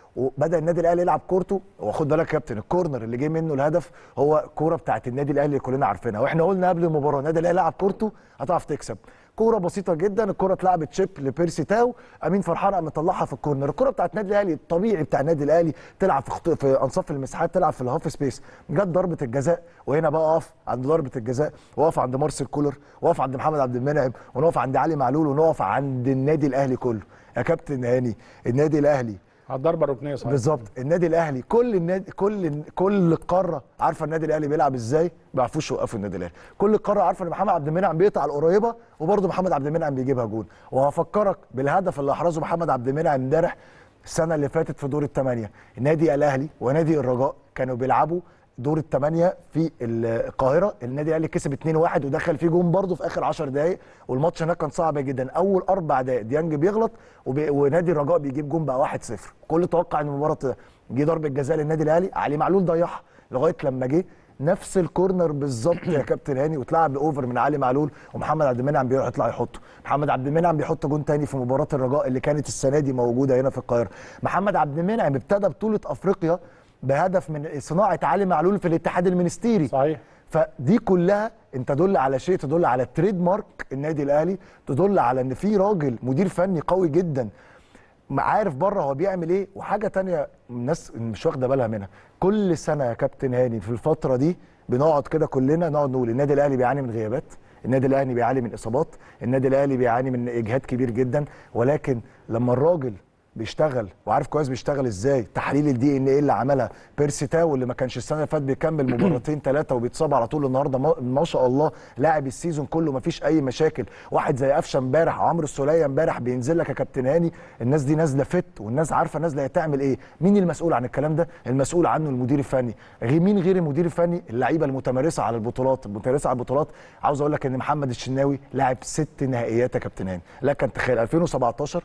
وبدا النادي الاهلي يلعب كورته وخد بالك يا كابتن الكورنر اللي جه منه الهدف هو كوره بتاعت النادي الاهلي اللي كلنا عارفينها واحنا قلنا قبل المباراه النادي الاهلي يلعب كورته هتعرف تكسب كوره بسيطه جدا الكوره اتلعبت شيب لبيرسي تاو امين فرحان قام مطلعها في الكورنر الكوره بتاعت النادي الاهلي الطبيعي بتاع النادي الاهلي تلعب في خط... في انصاف المساحات تلعب في الهاف سبيس جت ضربه الجزاء وهنا بقى اقف عند ضربه الجزاء واقف عند مارسيل كولر واقف عند محمد عبد المنعم ونقف عند علي معلول ونقف عند النادي الاهلي كله يا كابتن هاني النادي الاهلي على الضربه الركنيه صحيح بالظبط النادي الاهلي كل النادي كل كل القاره عارفه النادي الاهلي بيلعب ازاي ما بيعرفوش يوقفوا النادي الاهلي كل القاره عارفه ان محمد عبد المنعم بيقطع القريبه وبرده محمد عبد المنعم بيجيبها جون وهفكرك بالهدف اللي احرزه محمد عبد المنعم امبارح السنه اللي فاتت في دور الثمانيه النادي الاهلي ونادي الرجاء كانوا بيلعبوا دور الثمانيه في القاهره النادي الاهلي كسب 2-1 ودخل فيه جون برده في اخر 10 دقائق والماتش هناك كان صعب جدا اول اربع دقائق ديانج بيغلط وبي... ونادي الرجاء بيجيب جون بقى 1-0 كل توقع ان المباراه جه ضربه جزاء للنادي الاهلي علي معلول ضيعها لغايه لما جه نفس الكورنر بالظبط يا كابتن هاني واتلعب اوفر من علي معلول ومحمد عبد المنعم بيروح يطلع يحطه محمد عبد المنعم بيحط جون تاني في مباراه الرجاء اللي كانت السنه دي موجوده هنا في القاهره محمد عبد المنعم ابتدى بطوله افريقيا بهدف من صناعه علي معلول في الاتحاد المنستيري صحيح فدي كلها انت تدل على شيء تدل على تريد مارك النادي الاهلي تدل على ان في راجل مدير فني قوي جدا عارف بره هو بيعمل ايه وحاجه تانية الناس مش واخده بالها منها كل سنه يا كابتن هاني في الفتره دي بنقعد كده كلنا نقعد نقول النادي الاهلي بيعاني من غيابات النادي الاهلي بيعاني من اصابات النادي الاهلي بيعاني من اجهاد كبير جدا ولكن لما الراجل بيشتغل وعارف كويس بيشتغل ازاي تحليل الدي ان ايه اللي عملها بيرسي تاو اللي ما كانش السنه اللي فاتت بيكمل مباراتين ثلاثه وبيتصاب على طول النهارده ما, ما شاء الله لاعب السيزون كله ما فيش اي مشاكل واحد زي قفشه امبارح وعمرو السوليه امبارح بينزل لك يا كابتن هاني الناس دي نازله فت والناس عارفه نازله هتعمل ايه مين المسؤول عن الكلام ده المسؤول عنه المدير الفني غير مين غير المدير الفني اللعيبه المتمرسه على البطولات المتمرسه على البطولات عاوز اقول لك ان محمد الشناوي لاعب ست نهائيات يا كابتن هاني لكن تخيل 2017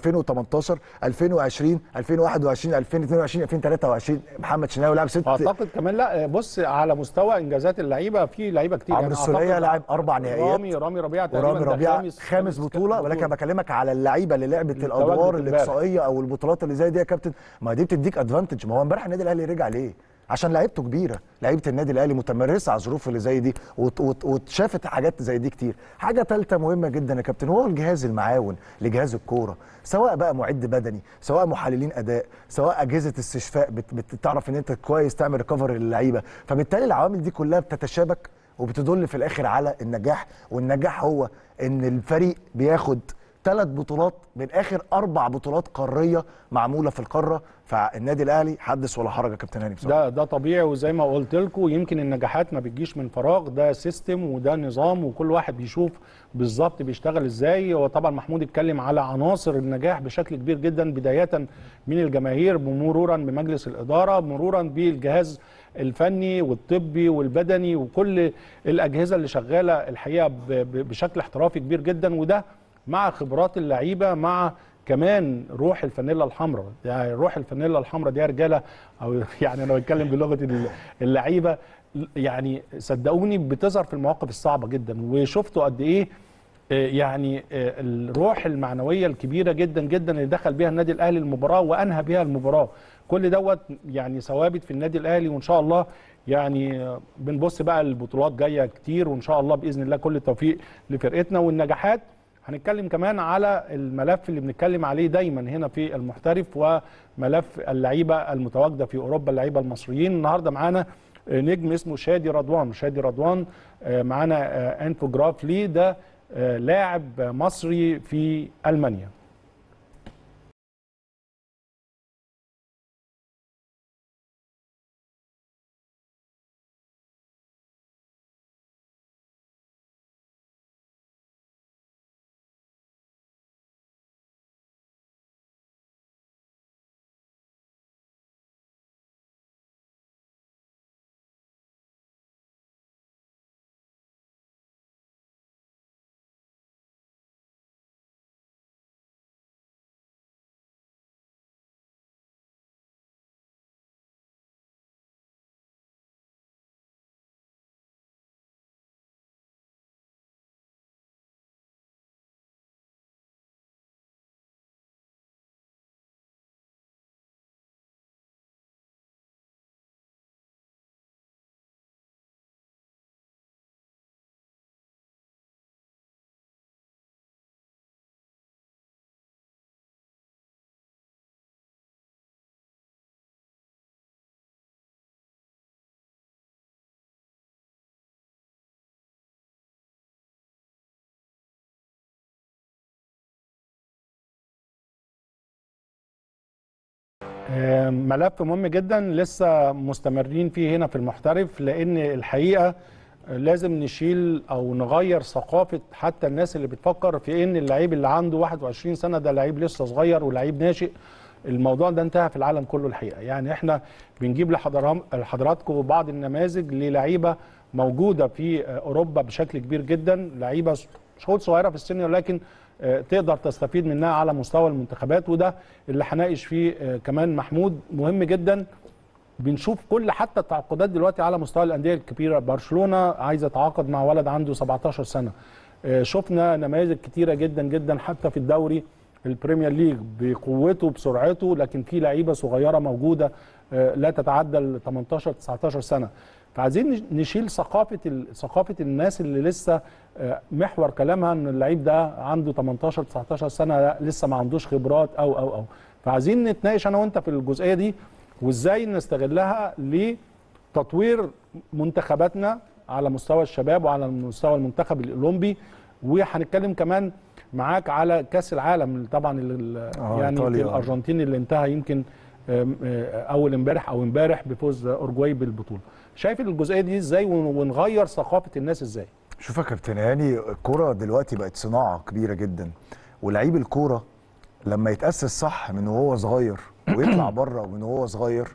2018 2020 2021 2022 2023 محمد شناوي لاعب ست واعتقد كمان لا بص على مستوى انجازات اللعيبه في لعيبه كتير عمرو السوليه لاعب اربع نهائيات رامي رامي ربيعه تقريبا ورامي ده ربيعه خامس خامس بطوله ولكن بكلمك على اللعيبه اللي لعبت التواجد الادوار امبارح. الاقصائيه او البطولات اللي زي دي يا كابتن ما دي بتديك ادفانتج ما هو امبارح النادي الاهلي رجع ليه عشان لعيبته كبيره لعيبه النادي الاهلي متمرسه على الظروف اللي زي دي وت- وت- واتشافت حاجات زي دي كتير حاجه ثالثه مهمه جدا يا كابتن هو الجهاز المعاون لجهاز الكوره سواء بقى معد بدني سواء محللين اداء سواء اجهزه استشفاء بت- بتعرف ان انت كويس تعمل ريكفر للعيبه فبالتالي العوامل دي كلها بتتشابك وبتدل في الاخر على النجاح والنجاح هو ان الفريق بياخد ثلاث بطولات من اخر اربع بطولات قاريه معموله في القاره فالنادي الاهلي حدث ولا حرج يا كابتن هاني بصراحه ده ده طبيعي وزي ما قلت لكم يمكن النجاحات ما بتجيش من فراغ ده سيستم وده نظام وكل واحد بيشوف بالظبط بيشتغل ازاي هو طبعا محمود اتكلم على عناصر النجاح بشكل كبير جدا بدايه من الجماهير مرورا بمجلس الاداره مرورا بالجهاز الفني والطبي والبدني وكل الاجهزه اللي شغاله الحقيقه ب- ب- بشكل احترافي كبير جدا وده مع خبرات اللعيبه مع كمان روح الفانيلا الحمراء يعني روح الفانيلا الحمراء دي يا رجاله او يعني انا بتكلم بلغه ال- اللعيبه يعني صدقوني بتظهر في المواقف الصعبه جدا وشفتوا قد ايه آه، يعني آه، الروح المعنويه الكبيره جدا جدا اللي دخل بيها النادي الاهلي المباراه وانهى بيها المباراه كل دوت يعني ثوابت في النادي الاهلي وان شاء الله يعني آه، بنبص بقى البطولات جايه كتير وان شاء الله باذن الله كل التوفيق لفرقتنا والنجاحات هنتكلم كمان على الملف اللي بنتكلم عليه دايما هنا في المحترف وملف اللعيبه المتواجده في اوروبا اللعيبه المصريين النهارده معانا آه، نجم اسمه شادي رضوان شادي رضوان آه، معانا آه، انفوجراف ليه ده آه، لاعب مصري في المانيا آه، ملف مهم جدا لسه مستمرين فيه هنا في المحترف لان الحقيقه لازم نشيل او نغير ثقافه حتى الناس اللي بتفكر في ان اللعيب اللي عنده 21 سنه ده لعيب لسه صغير ولعيب ناشئ الموضوع ده انتهى في العالم كله الحقيقه يعني احنا بنجيب لحضرام- لحضراتكم بعض النماذج للعيبه موجوده في آه، اوروبا بشكل كبير جدا لعيبه مش هقول صغيره في السن ولكن آه، تقدر تستفيد منها على مستوى المنتخبات وده اللي هناقش فيه آه، كمان محمود مهم جدا بنشوف كل حتى التعاقدات دلوقتي على مستوى الانديه الكبيره برشلونه عايز يتعاقد مع ولد عنده 17 سنه آه، شفنا نماذج كتيره جدا جدا حتى في الدوري البريمير ليج بقوته بسرعته لكن في لعيبه صغيره موجوده آه، لا تتعدى ال 18 19 سنه فعايزين نشيل ثقافه ال- ثقافه الناس اللي لسه آه، محور كلامها ان اللعيب ده عنده 18 19 سنه لا لسه ما عندوش خبرات او او او فعايزين نتناقش انا وانت في الجزئيه دي وازاي نستغلها لتطوير منتخباتنا على مستوى الشباب وعلى مستوى المنتخب الاولمبي وهنتكلم كمان معاك على كاس العالم طبعا ال- آه، يعني في إيطاليا. الارجنتين اللي انتهى يمكن آم، آه، اول امبارح او امبارح بفوز اورجواي بالبطوله شايف الجزئيه دي ازاي ون- ونغير ثقافه الناس ازاي شوف يا كابتن هاني الكرة دلوقتي بقت صناعة كبيرة جدا ولعيب الكورة لما يتأسس صح من وهو صغير ويطلع بره من وهو صغير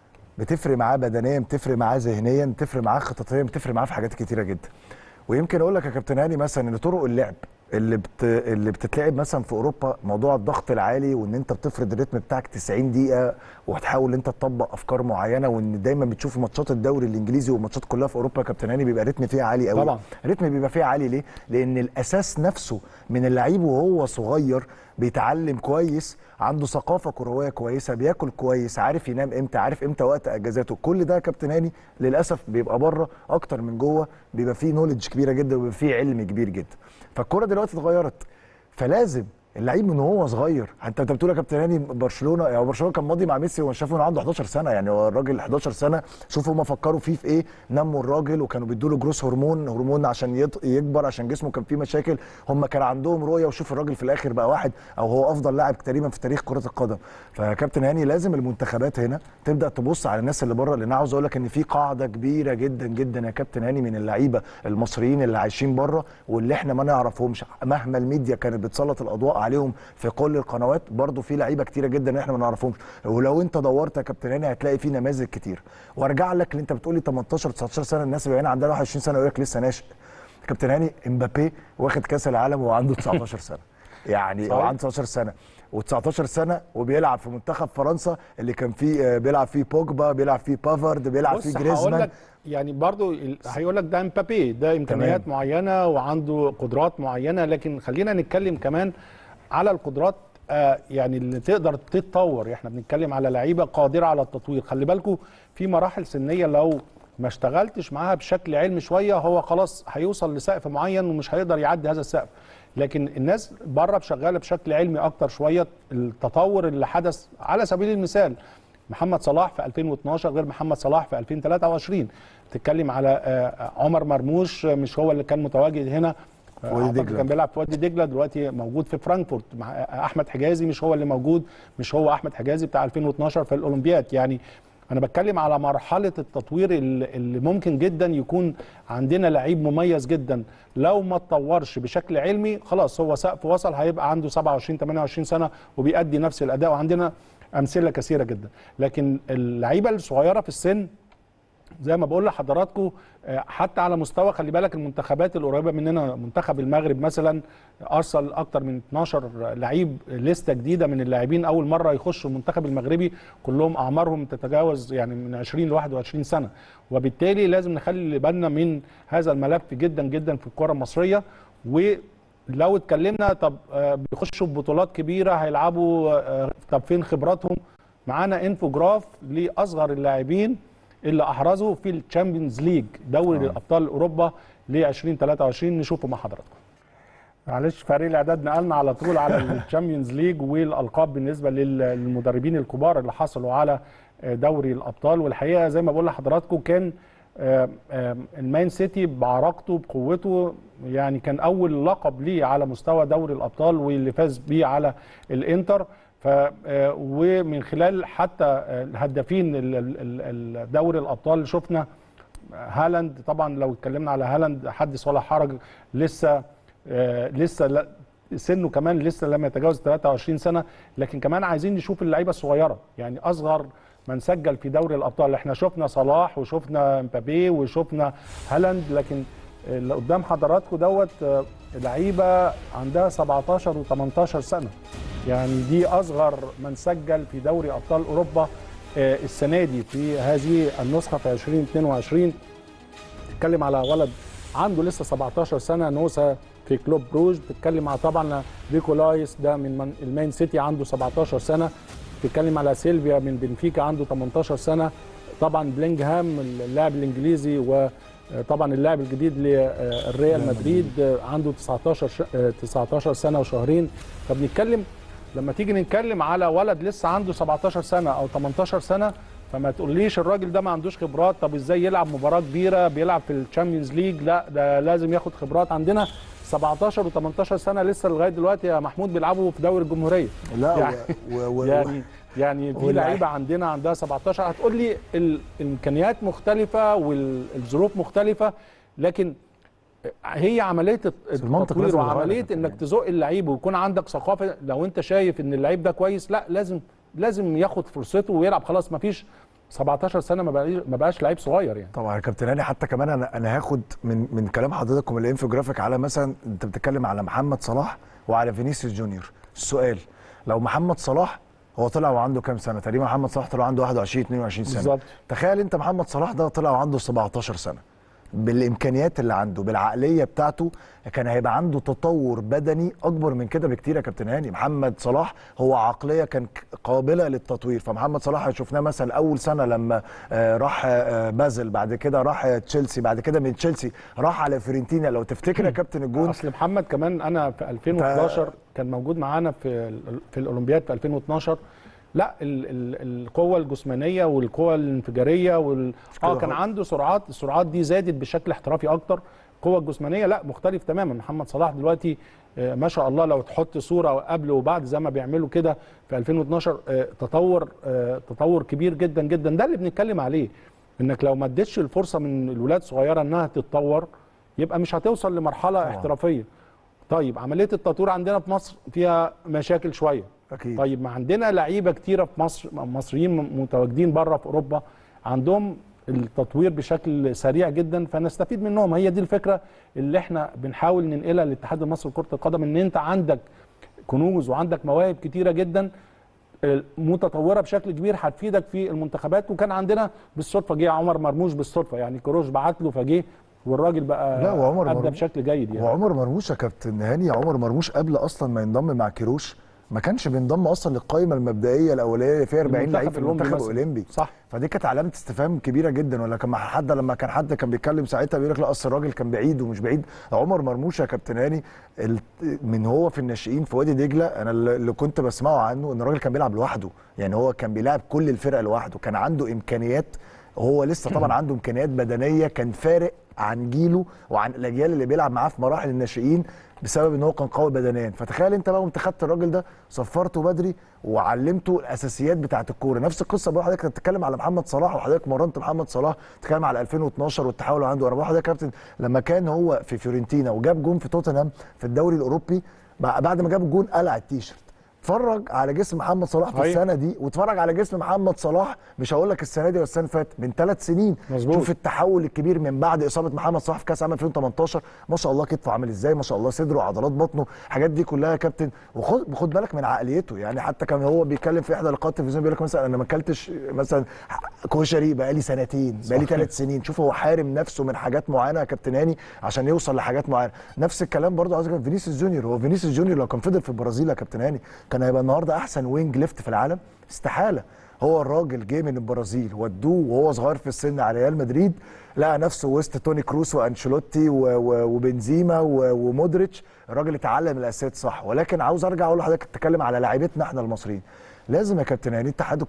بتفرق معاه بدنيا بتفرق معاه ذهنيا بتفرق معاه خططيا بتفرق معاه في حاجات كتيرة جدا ويمكن اقول لك يا كابتن هاني مثلا ان طرق اللعب اللي بت... اللي بتتلعب مثلا في اوروبا موضوع الضغط العالي وان انت بتفرض الريتم بتاعك 90 دقيقه وتحاول ان انت تطبق افكار معينه وان دايما بتشوف ماتشات الدوري الانجليزي والماتشات كلها في اوروبا يا كابتن هاني بيبقى الريتم فيها عالي قوي طبعا. الريتم بيبقى فيها عالي ليه؟ لان الاساس نفسه من اللعيب وهو صغير بيتعلم كويس عنده ثقافه كرويه كويسه بياكل كويس عارف ينام امتى عارف امتى وقت اجازاته كل ده يا كابتن هاني للاسف بيبقى بره اكتر من جوه بيبقى فيه نولج كبيره جدا وبيبقى فيه علم كبير جدا فالكوره دلوقتي اتغيرت فلازم اللعيب من وهو صغير انت انت بتقول يا كابتن هاني برشلونه يعني برشلونه كان ماضي مع ميسي وشافوا انه عنده 11 سنه يعني هو الراجل 11 سنه شوفوا هم فكروا فيه في ايه نموا الراجل وكانوا بيدوا له جروس هرمون هرمون عشان يط- يكبر عشان جسمه كان فيه مشاكل هم كان عندهم رؤيه وشوف الراجل في الاخر بقى واحد او هو افضل لاعب تقريبا في تاريخ كره القدم فيا كابتن هاني لازم المنتخبات هنا تبدا تبص على الناس اللي بره لان انا عاوز اقول لك ان في قاعده كبيره جدا جدا يا كابتن هاني من اللعيبه المصريين اللي عايشين بره واللي احنا ما نعرفهمش مهما الميديا كانت بتسلط الاضواء عليهم في كل القنوات برضو في لعيبه كتيره جدا احنا ما نعرفهمش ولو انت دورت يا كابتن هاني هتلاقي في نماذج كتير وارجع لك اللي انت بتقول لي 18 19 سنه الناس اللي هنا عندها 21 سنه يقول لك لسه ناشئ كابتن هاني امبابي واخد كاس العالم وهو عنده 19 سنه يعني هو صحيح. عنده 19 سنه و19 سنه وبيلعب في منتخب فرنسا اللي كان فيه آه، بيلعب فيه بوجبا بيلعب فيه بافارد بيلعب بص فيه هقول جريزمان لك يعني برضو ال- هيقول لك ده امبابي ده امكانيات تمام. معينه وعنده قدرات معينه لكن خلينا نتكلم كمان على القدرات آه يعني اللي تقدر تتطور احنا بنتكلم على لعيبه قادره على التطوير خلي بالكم في مراحل سنيه لو ما اشتغلتش معاها بشكل علمي شويه هو خلاص هيوصل لسقف معين ومش هيقدر يعدي هذا السقف لكن الناس بره شغاله بشكل علمي اكتر شويه التطور اللي حدث على سبيل المثال محمد صلاح في 2012 غير محمد صلاح في 2023 تتكلم على آه، عمر مرموش آه، مش هو اللي كان متواجد هنا آه، وادي أعتقد دجلة. كان بيلعب في وادي دجله دلوقتي موجود في فرانكفورت مع آه، احمد حجازي مش هو اللي موجود مش هو احمد حجازي بتاع 2012 في الاولمبياد يعني انا بتكلم على مرحله التطوير اللي اللي ممكن جدا يكون عندنا لعيب مميز جدا لو ما اتطورش بشكل علمي خلاص هو سقف وصل هيبقى عنده 27 28 سنه وبيأدي نفس الاداء وعندنا امثله كثيره جدا لكن اللعيبه الصغيره في السن زي ما بقول لحضراتكم آه، حتى على مستوى خلي بالك المنتخبات القريبه مننا منتخب المغرب مثلا ارسل اكتر من 12 لعيب لسته جديده من اللاعبين اول مره يخشوا المنتخب المغربي كلهم اعمارهم تتجاوز يعني من 20 ل 21 سنه وبالتالي لازم نخلي بالنا من هذا الملف جدا جدا في الكره المصريه ولو اتكلمنا طب آه، بيخشوا في بطولات كبيره هيلعبوا آه، طب فين خبراتهم معانا انفوجراف لاصغر اللاعبين اللي احرزوا في الشامبيونز ليج دوري آه. الابطال اوروبا ل 2023 نشوفه مع حضراتكم معلش فريق الاعداد نقلنا على طول على الشامبيونز ليج والالقاب بالنسبه لل- للمدربين الكبار اللي حصلوا على آه، دوري الابطال والحقيقه زي ما بقول لحضراتكم كان آه، آه، المان سيتي بعراقته بقوته يعني كان اول لقب ليه على مستوى دوري الابطال واللي فاز بيه على الانتر ف آه، ومن خلال حتى آه، الهدافين ال- ال- ال- الدوري الابطال شفنا هالاند طبعا لو اتكلمنا على هالاند حدث ولا حرج لسه آه، لسه لا- سنه كمان لسه لم يتجاوز 23 سنه لكن كمان عايزين نشوف اللعيبه الصغيره يعني اصغر من سجل في دوري الابطال احنا شفنا صلاح وشفنا مبابي وشفنا هالاند لكن اللي قدام حضراتكم دوت آه، لعيبه عندها 17 و18 سنه يعني دي اصغر من سجل في دوري ابطال اوروبا آه، السنه دي في هذه النسخه في 2022 بتتكلم على ولد عنده لسه 17 سنه نوسا في كلوب بروج بتتكلم على طبعا نيكولايس ده من من- المان سيتي عنده 17 سنه بتتكلم على سيلفيا من بنفيكا عنده 18 سنه طبعا بلينجهام اللاعب الانجليزي وطبعا اللاعب الجديد للريال مدريد عنده 19 ش- 19 سنه وشهرين فبنتكلم لما تيجي نتكلم على ولد لسه عنده 17 سنه او 18 سنه فما تقوليش الراجل ده ما عندوش خبرات طب ازاي يلعب مباراه كبيره بيلعب في الشامبيونز ليج لا ده لازم ياخد خبرات عندنا 17 و18 سنه لسه لغايه دلوقتي يا محمود بيلعبوا في دوري الجمهوريه لا يعني- و... و... و... يعني يعني في واللعيبة- لعيبه عندنا عندها 17 هتقول لي ال- الامكانيات مختلفه والظروف مختلفه لكن هي عمليه المنطق التطوير لازم يتغير وعمليه يا كابتن. انك تزق اللعيب ويكون عندك ثقافه لو انت شايف ان اللعيب ده كويس لا لازم لازم ياخد فرصته ويلعب خلاص ما فيش 17 سنه ما بقاش ما بقاش لعيب صغير يعني طبعا يا كابتن هاني حتى كمان انا انا هاخد من من كلام حضرتك ومن الانفوجرافيك على مثلا انت بتتكلم على محمد صلاح وعلى فينيسيوس جونيور السؤال لو محمد صلاح هو طلع وعنده كام سنه تقريبا محمد صلاح طلع عنده 21 22 سنه بالظبط. تخيل انت محمد صلاح ده طلع وعنده 17 سنه بالامكانيات اللي عنده بالعقليه بتاعته كان هيبقى عنده تطور بدني اكبر من كده بكتير يا كابتن هاني محمد صلاح هو عقليه كان ك- قابله للتطوير فمحمد صلاح شفناه مثلا اول سنه لما آه، راح آه، بازل بعد كده راح آه، تشيلسي بعد كده من تشيلسي راح على فيورنتينا لو تفتكر يا كابتن الجون اصل محمد كمان انا في 2011 كان موجود معانا في ال- في الاولمبياد في 2012 لا ال ال القوه الجسمانيه والقوه الانفجاريه وال اه كده كان هو. عنده سرعات السرعات دي زادت بشكل احترافي اكتر القوه الجسمانيه لا مختلف تماما محمد صلاح دلوقتي آه، ما شاء الله لو تحط صوره قبل وبعد زي ما بيعملوا كده في 2012 آه، تطور آه، تطور كبير جدا جدا ده اللي بنتكلم عليه انك لو ما اديتش الفرصه من الولاد الصغيره انها تتطور يبقى مش هتوصل لمرحله طبعاً. احترافيه طيب عمليه التطوير عندنا في مصر فيها مشاكل شويه اكيد طيب ما عندنا لعيبه كتيره في مصر مصريين متواجدين بره في اوروبا عندهم التطوير بشكل سريع جدا فنستفيد منهم هي دي الفكره اللي احنا بنحاول ننقلها للاتحاد المصري لكره القدم ان انت عندك كنوز وعندك مواهب كتيره جدا متطوره بشكل كبير هتفيدك في المنتخبات وكان عندنا بالصدفه جه عمر مرموش بالصدفه يعني كروش بعت له فجه والراجل بقى لا، وعمر ادى مرموش- بشكل جيد يعني وعمر مرموش يا كابتن هاني عمر مرموش قبل اصلا ما ينضم مع كيروش ما كانش بينضم اصلا للقائمه المبدئيه الاوليه اللي فيها 40 لعيب في الأولمبي المنتخب مثلاً. الاولمبي صح فدي كانت علامه استفهام كبيره جدا ولا كان مع حد لما كان حد كان بيتكلم ساعتها بيقول لك لا اصل الراجل كان بعيد ومش بعيد عمر مرموش يا كابتن هاني ال- من هو في الناشئين في وادي دجله انا اللي اللي كنت بسمعه عنه ان الراجل كان بيلعب لوحده يعني هو كان بيلعب كل الفرقه لوحده كان عنده امكانيات هو لسه طبعا عنده امكانيات بدنيه كان فارق عن جيله وعن الاجيال اللي بيلعب معاه في مراحل الناشئين بسبب ان هو كان قوي بدنيا فتخيل انت بقى قمت خدت الراجل ده صفرته بدري وعلمته الاساسيات بتاعه الكوره نفس القصه بقى حضرتك بتتكلم على محمد صلاح وحضرتك مرنت محمد صلاح بتتكلم على 2012 والتحول اللي عنده انا بقول لحضرتك يا كابتن لما كان هو في فيورنتينا وجاب جون في توتنهام في الدوري الاوروبي بعد ما جاب الجون قلع التيشيرت اتفرج على جسم محمد صلاح في صحيح. السنه دي واتفرج على جسم محمد صلاح مش هقول لك السنه دي ولا السنه اللي فاتت من ثلاث سنين مظبوط. شوف التحول الكبير من بعد اصابه محمد صلاح في كاس عام 2018 ما شاء الله كتفه عامل ازاي ما شاء الله صدره وعضلات بطنه الحاجات دي كلها يا كابتن وخد خد بالك من عقليته يعني حتى كان هو بيتكلم في احدى لقاءات التلفزيون بيقول لك مثلا انا ما اكلتش مثلا كشري بقالي سنتين بقالي صح. ثلاث سنين شوف هو حارم نفسه من حاجات معينه يا كابتن هاني عشان يوصل لحاجات معينه نفس الكلام برضه عايز أقول فينيسيوس جونيور هو فينيسيوس جونيور لو كان فضل في البرازيل يا كابتن هاني كان هيبقى النهارده احسن وينج ليفت في العالم استحاله هو الراجل جه من البرازيل ودوه وهو صغير في السن على ريال مدريد لقى نفسه وسط توني كروس وانشيلوتي و- و- وبنزيما و- ومودريتش الراجل اتعلم الاساسيات صح ولكن عاوز ارجع اقول لحضرتك تتكلم على لاعيبتنا احنا المصريين لازم يا كابتن هاني اتحاد الكوره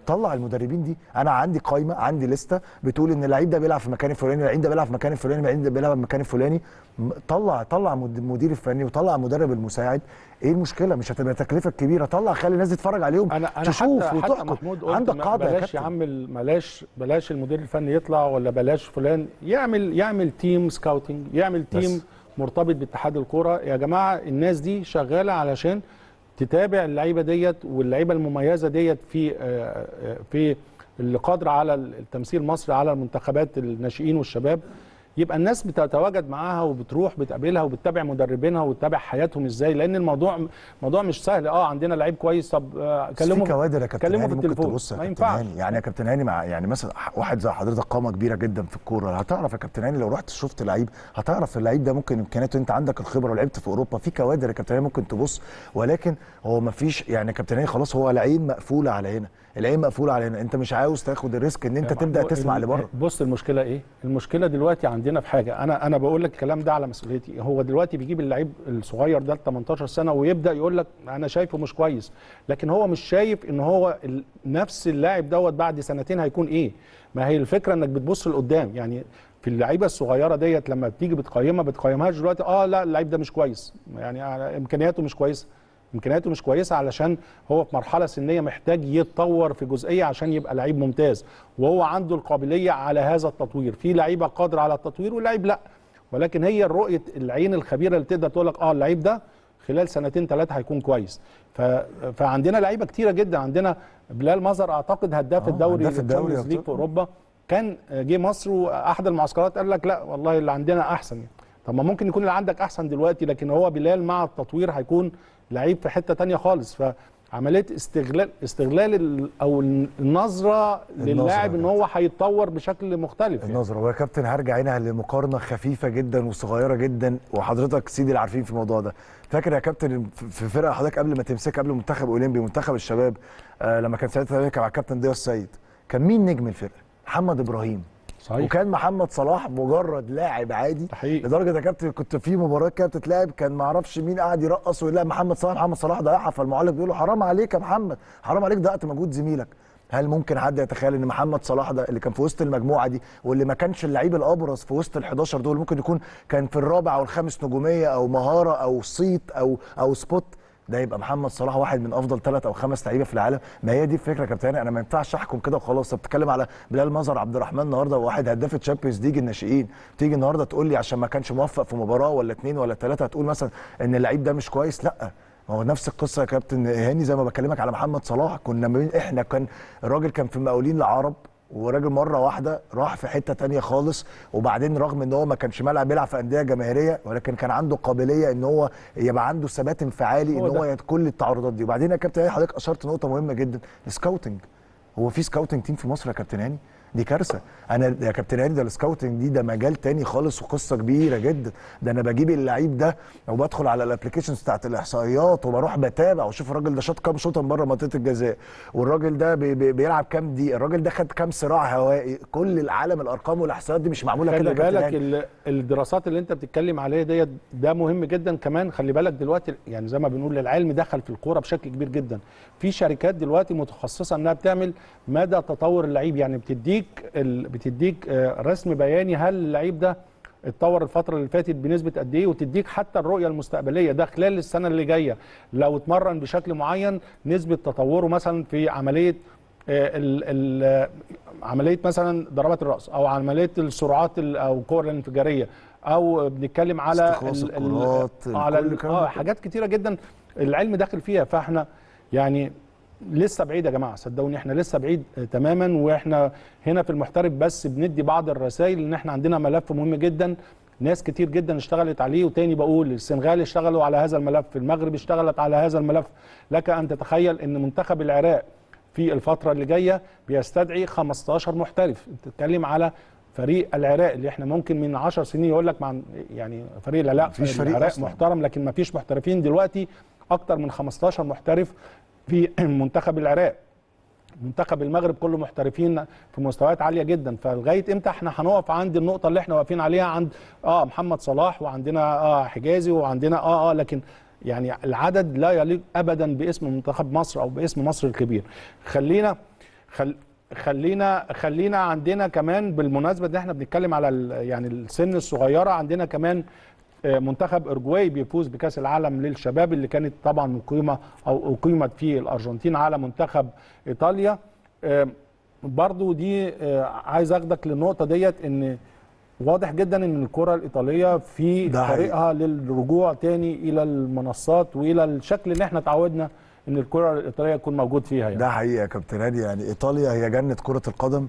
طلع المدربين دي انا عندي قائمه عندي لسته بتقول ان اللعيب ده بيلعب في مكان الفلاني اللعيب ده بيلعب في مكان الفلاني اللعيب ده بيلعب في مكان الفلاني م- طلع طلع مد- المدير الفني وطلع المدرب المساعد ايه المشكله مش هتبقى تكلفه كبيره طلع خلي الناس تتفرج عليهم انا انا تشوف حتى حتى وتحكم محمود قلت عندك ما- قاعده يا بلاش يا كابتن عم ال- بلاش بلاش المدير الفني يطلع ولا بلاش فلان يعمل يعمل تيم سكاوتنج يعمل بس. تيم مرتبط باتحاد الكوره يا جماعه الناس دي شغاله علشان تتابع اللعيبه ديت واللعيبه المميزه ديت في آه، آه، في اللي قادره على التمثيل مصر على المنتخبات الناشئين والشباب يبقى الناس بتتواجد معاها وبتروح بتقابلها وبتتابع مدربينها وتتابع حياتهم ازاي لان الموضوع موضوع مش سهل اه عندنا لعيب كويس طب آه، بس في كلمه كوادر يا كابتن كلمه هاني في ممكن التليفون تبص يا ما كابتن ينفعش هاني يعني يا كابتن هاني مع يعني مثلا واحد زي حضرتك قامه كبيره جدا في الكوره هتعرف يا كابتن هاني لو رحت شفت لعيب هتعرف اللعيب ده ممكن امكانياته انت عندك الخبره ولعبت في اوروبا في كوادر يا كابتن هاني ممكن تبص ولكن هو ما فيش يعني يا كابتن هاني خلاص هو العين مقفوله على هنا العين مقفوله على هنا انت مش عاوز تاخد الريسك ان انت يا تبدا محمود، تسمع ال- لبره بص المشكله ايه المشكله دلوقتي عندنا في حاجه انا انا بقول لك الكلام ده على مسؤوليتي هو دلوقتي بيجيب اللعيب الصغير ده 18 سنه ويبدا يقول لك انا شايفه مش كويس لكن هو مش شايف ان هو ال- نفس اللاعب دوت بعد سنتين هيكون ايه ما هي الفكره انك بتبص لقدام يعني في اللعيبه الصغيره ديت لما بتيجي بتقيمها بتقيمهاش دلوقتي اه لا اللعيب ده مش كويس يعني امكانياته مش كويسه امكانياته مش كويسه علشان هو في مرحله سنيه محتاج يتطور في جزئيه عشان يبقى لعيب ممتاز وهو عنده القابليه على هذا التطوير في لعيبه قادره على التطوير واللعيب لا ولكن هي رؤيه العين الخبيره اللي تقدر تقول لك اه اللعيب ده خلال سنتين ثلاثه هيكون كويس ف... فعندنا لعيبه كتيره جدا عندنا بلال مظهر اعتقد هداف آه، الدوري هداف الدوري الشامبيونز ليج يعتبر. في اوروبا كان جه مصر واحد المعسكرات قال لك لا والله اللي عندنا احسن يعني. طب ما ممكن يكون اللي عندك احسن دلوقتي لكن هو بلال مع التطوير هيكون لعيب في حته تانية خالص فعمليه استغلال استغلال ال- او النظره للاعب ان كده. هو هيتطور بشكل مختلف يعني. النظره ويا كابتن هرجع هنا لمقارنه خفيفه جدا وصغيره جدا وحضرتك سيدي اللي عارفين في الموضوع ده فاكر يا كابتن في فرقه حضرتك قبل ما تمسك قبل منتخب اولمبي منتخب الشباب آه لما كان ساعتها كان مع الكابتن ضياء السيد كان مين نجم الفرقه محمد ابراهيم صحيح وكان محمد صلاح مجرد لاعب عادي حقيقي. لدرجه يا كابتن كنت في مباراه كده بتتلعب كان ما اعرفش مين قاعد يرقص ويقول لا محمد صلاح محمد صلاح ضيعها فالمعلق بيقول له حرام عليك يا محمد حرام عليك ضيعت مجهود زميلك هل ممكن حد يتخيل ان محمد صلاح ده اللي كان في وسط المجموعه دي واللي ما كانش اللعيب الابرز في وسط ال11 دول ممكن يكون كان في الرابع او الخامس نجوميه او مهاره او صيت او او سبوت ده يبقى محمد صلاح واحد من افضل ثلاث او خمس لعيبه في العالم ما هي دي الفكره يا كابتن انا ما ينفعش احكم كده وخلاص أنت بتتكلم على بلال مظهر عبد الرحمن النهارده واحد هداف الشامبيونز ليج الناشئين تيجي النهارده تقول لي عشان ما كانش موفق في مباراه ولا اثنين ولا ثلاثه هتقول مثلا ان اللعيب ده مش كويس لا ما هو نفس القصه يا كابتن هاني زي ما بكلمك على محمد صلاح كنا ما بين احنا كان الراجل كان في المقاولين العرب وراجل مره واحده راح في حته تانية خالص وبعدين رغم ان هو ما كانش ملعب بيلعب في انديه جماهيريه ولكن كان عنده قابليه ان هو يبقى عنده ثبات انفعالي هو ان هو ده. يت- كل التعرضات دي وبعدين يا كابتن هاني حضرتك اشرت نقطه مهمه جدا السكاوتنج هو في سكاوتنج تيم في مصر يا كابتن هاني دي كارثه انا يا كابتن هاني ده السكاوتنج دي ده مجال تاني خالص وقصه كبيره جدا ده انا بجيب اللعيب ده وبدخل على الابلكيشنز بتاعت الاحصائيات وبروح بتابع واشوف الراجل ده شاط كام شوطه من بره منطقه الجزاء والراجل ده بي بي بيلعب كام دقيقه الراجل ده خد كام صراع هوائي كل العالم الارقام والاحصائيات دي مش معموله كده خلي يا كابتن بالك هاني. ال- الدراسات اللي انت بتتكلم عليها ديت ده مهم جدا كمان خلي بالك دلوقتي يعني زي ما بنقول العلم دخل في الكوره بشكل كبير جدا في شركات دلوقتي متخصصه انها بتعمل مدى تطور اللعيب يعني بتديك ال... بتديك آه، رسم بياني هل اللعيب ده اتطور الفتره اللي فاتت بنسبه قد ايه وتديك حتى الرؤيه المستقبليه ده خلال السنه اللي جايه لو اتمرن بشكل معين نسبه تطوره مثلا في عمليه آه، ال ال عمليه مثلا ضربات الراس او عمليه السرعات ال- او الكور الانفجاريه او بنتكلم على استخلاص ال- ال- الكرات، على كل ال- الكلام ده اه كله. حاجات كتيره جدا العلم داخل فيها فاحنا يعني لسه بعيد يا جماعه صدقوني احنا لسه بعيد آه، تماما واحنا هنا في المحترف بس بندي بعض الرسائل ان احنا عندنا ملف مهم جدا ناس كتير جدا اشتغلت عليه وتاني بقول السنغال اشتغلوا على هذا الملف المغرب اشتغلت على هذا الملف لك ان تتخيل ان منتخب العراق في الفتره اللي جايه بيستدعي 15 محترف انت بتتكلم على فريق العراق اللي احنا ممكن من 10 سنين يقول لك مع يعني فريق العراق مفيش فريق العراق أصلاً. محترم لكن ما فيش محترفين دلوقتي اكتر من 15 محترف في منتخب العراق منتخب المغرب كله محترفين في مستويات عاليه جدا فلغايه امتى احنا هنقف عند النقطه اللي احنا واقفين عليها عند اه محمد صلاح وعندنا اه حجازي وعندنا اه اه لكن يعني العدد لا يليق ابدا باسم منتخب مصر او باسم مصر الكبير خلينا خل... خلينا خلينا عندنا كمان بالمناسبه ان احنا بنتكلم على ال... يعني السن الصغيره عندنا كمان آه، منتخب اورجواي بيفوز بكاس العالم للشباب اللي كانت طبعا مقيمه او اقيمت في الارجنتين على منتخب ايطاليا آه، برضو دي آه، عايز اخدك للنقطه ديت ان واضح جدا ان الكره الايطاليه في ده حقيقي. طريقها للرجوع تاني الى المنصات والى الشكل اللي احنا تعودنا ان الكره الايطاليه يكون موجود فيها يعني ده حقيقه يا كابتن هادي يعني ايطاليا هي جنه كره القدم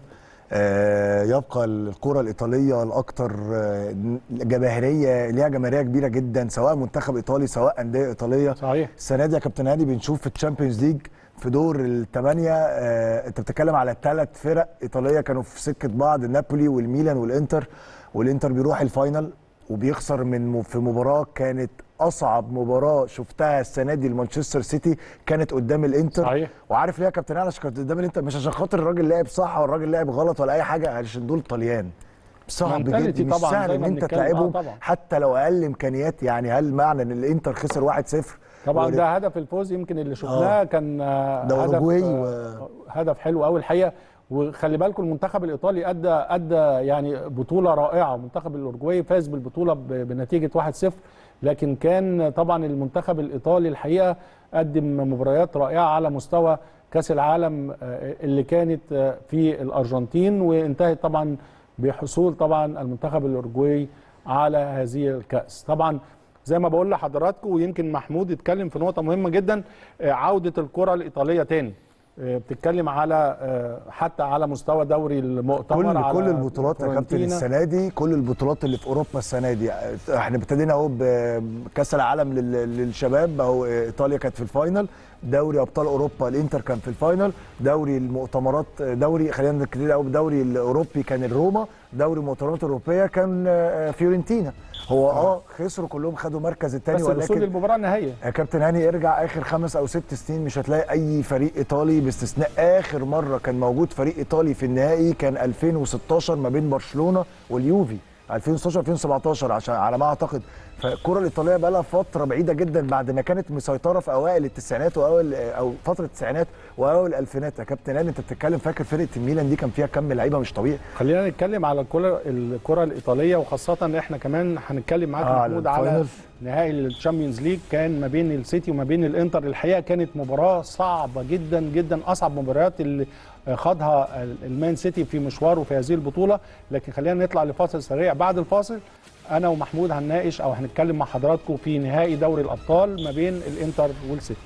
آه، يبقى الكره الايطاليه الاكثر آه، جماهيريه ليها جماهيريه كبيره جدا سواء منتخب ايطالي سواء انديه ايطاليه صحيح السنه دي يا كابتن هادي بنشوف في الشامبيونز ليج في دور الثمانيه آه انت بتتكلم على ثلاث فرق ايطاليه كانوا في سكه بعض نابولي والميلان والانتر والانتر بيروح الفاينل وبيخسر من في مباراه كانت اصعب مباراه شفتها السنه دي لمانشستر سيتي كانت قدام الانتر صحيح. وعارف ليه يا كابتن هادي عشان كانت قدام الانتر مش عشان خاطر الراجل لعب صح والراجل لعب غلط ولا اي حاجه عشان دول طليان صعب Mentality جدا مش طبعاً سهل زي ان ما انت بنتكلم. آه تلعبهم طبعاً. حتى لو اقل امكانيات يعني هل معنى ان الانتر خسر 1-0 طبعا وال- ده هدف الفوز يمكن اللي شفناه كان آه، ده هدف أوروجواي آه، و- هدف حلو قوي الحقيقه وخلي بالكم المنتخب الايطالي ادى ادى يعني بطوله رائعه المنتخب الاورجواي فاز بالبطوله ب- بنتيجه 1-0 لكن كان طبعا المنتخب الايطالي الحقيقه قدم مباريات رائعه على مستوى كاس العالم آه، اللي كانت آه، في الارجنتين وانتهت طبعا بحصول طبعا المنتخب الاورجواي على هذه الكاس طبعا زي ما بقول لحضراتكم ويمكن محمود اتكلم في نقطه مهمه جدا آه، عوده الكره الايطاليه تاني آه، بتتكلم على آه، حتى على مستوى دوري المؤتمر كل على كل البطولات يا كابتن فيورنتينا. السنه دي كل البطولات اللي في اوروبا السنه دي احنا ابتدينا اهو بكاس العالم لل- للشباب اهو ايطاليا كانت في الفاينل دوري ابطال اوروبا الانتر كان في الفاينل دوري المؤتمرات دوري خلينا نبتدي الاول بدوري الاوروبي كان الروما دوري المؤتمرات الاوروبيه كان آه، فيورنتينا هو اه خسروا كلهم خدوا مركز الثاني بس الوصول ولكن للمباراه النهائيه يا كابتن هاني ارجع اخر خمس او ست سنين مش هتلاقي اي فريق ايطالي باستثناء اخر مره كان موجود فريق ايطالي في النهائي كان 2016 ما بين برشلونه واليوفي 2016 2017 عشان على ما اعتقد فالكره الايطاليه بقى لها فتره بعيده جدا بعد ما كانت مسيطره في اوائل التسعينات واوائل او فتره التسعينات واوائل الالفينات يا كابتن هاني انت بتتكلم فاكر فرقه الميلان دي كان فيها كم لعيبه مش طبيعي خلينا نتكلم على الكره الكره الايطاليه وخاصه ان احنا كمان هنتكلم معاك آه، على محمود على الفاينل. نهائي الشامبيونز ليج كان ما بين السيتي وما بين الانتر الحقيقه كانت مباراه صعبه جدا جدا اصعب مباريات اللي خاضها المان سيتي في مشواره في هذه البطوله لكن خلينا نطلع لفاصل سريع بعد الفاصل انا ومحمود هنناقش او هنتكلم مع حضراتكم في نهائي دوري الابطال ما بين الانتر والسيتي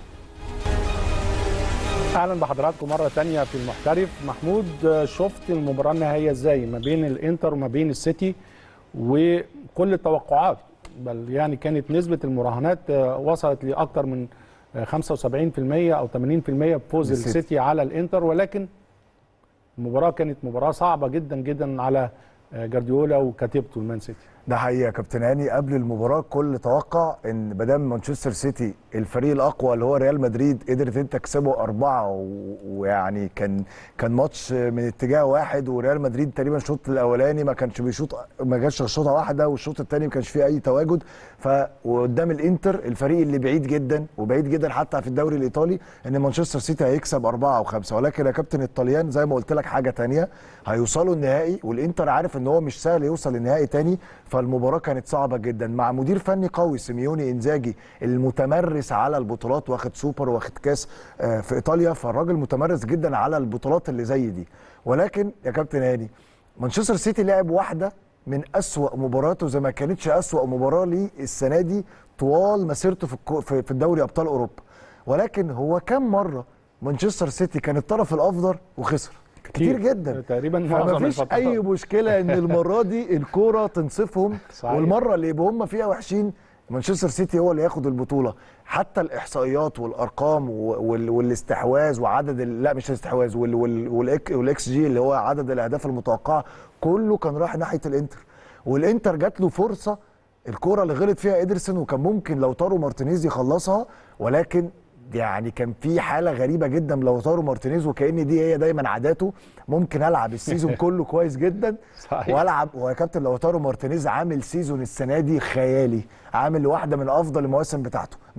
اهلا بحضراتكم مره تانية في المحترف محمود آه، شفت المباراه النهائيه ازاي ما بين الانتر وما بين السيتي وكل التوقعات بل يعني كانت نسبه المراهنات آه، وصلت لاكثر من آه، 75% او 80% بفوز السيتي. السيتي على الانتر ولكن المباراه كانت مباراه صعبه جدا جدا على آه، جارديولا وكتيبته المان سيتي ده حقيقه يا كابتن هاني قبل المباراه كل توقع ان مدام مانشستر سيتي الفريق الاقوى اللي هو ريال مدريد قدرت انت تكسبه اربعه و- ويعني كان كان ماتش من اتجاه واحد وريال مدريد تقريبا الشوط الاولاني ما كانش بيشوط ما جاش غير شوطه واحده والشوط الثاني ما كانش فيه اي تواجد ف وقدام الانتر الفريق اللي بعيد جدا وبعيد جدا حتى في الدوري الايطالي ان مانشستر سيتي هيكسب اربعه او خمسه ولكن يا كابتن الطليان زي ما قلت لك حاجه تانية هيوصلوا النهائي والانتر عارف ان هو مش سهل يوصل للنهائي تاني فالمباراه كانت صعبه جدا مع مدير فني قوي سيميوني انزاجي المتمرس على البطولات واخد سوبر واخد كاس آه، في ايطاليا فالراجل متمرس جدا على البطولات اللي زي دي ولكن يا كابتن هاني مانشستر سيتي لعب واحده من أسوأ مباراته زي ما كانتش أسوأ مباراة ليه السنة دي طوال مسيرته في الكو- في في الدوري أبطال أوروبا ولكن هو كم مرة مانشستر سيتي كان الطرف الأفضل وخسر كتير, كتير. جدا تقريبا فما معظم فيش الفترات. أي مشكلة إن المرة دي الكورة تنصفهم صحيح. والمرة اللي يبقوا هم فيها وحشين مانشستر سيتي هو اللي ياخد البطولة حتى الإحصائيات والأرقام وال- والاستحواذ وعدد ال- لا مش الاستحواذ وال- وال- والإك- والإكس جي اللي هو عدد الأهداف المتوقعة كله كان رايح ناحية الإنتر والإنتر جات له فرصة الكرة اللي غلط فيها إيدرسون وكان ممكن لو تارو مارتينيز يخلصها ولكن يعني كان في حاله غريبه جدا لو تارو مارتينيز وكأن دي هي دايما عاداته ممكن العب السيزون كله كويس جدا صحيح. والعب ويا كابتن لو تارو مارتينيز عامل سيزون السنه دي خيالي عامل واحده من افضل المواسم بتاعته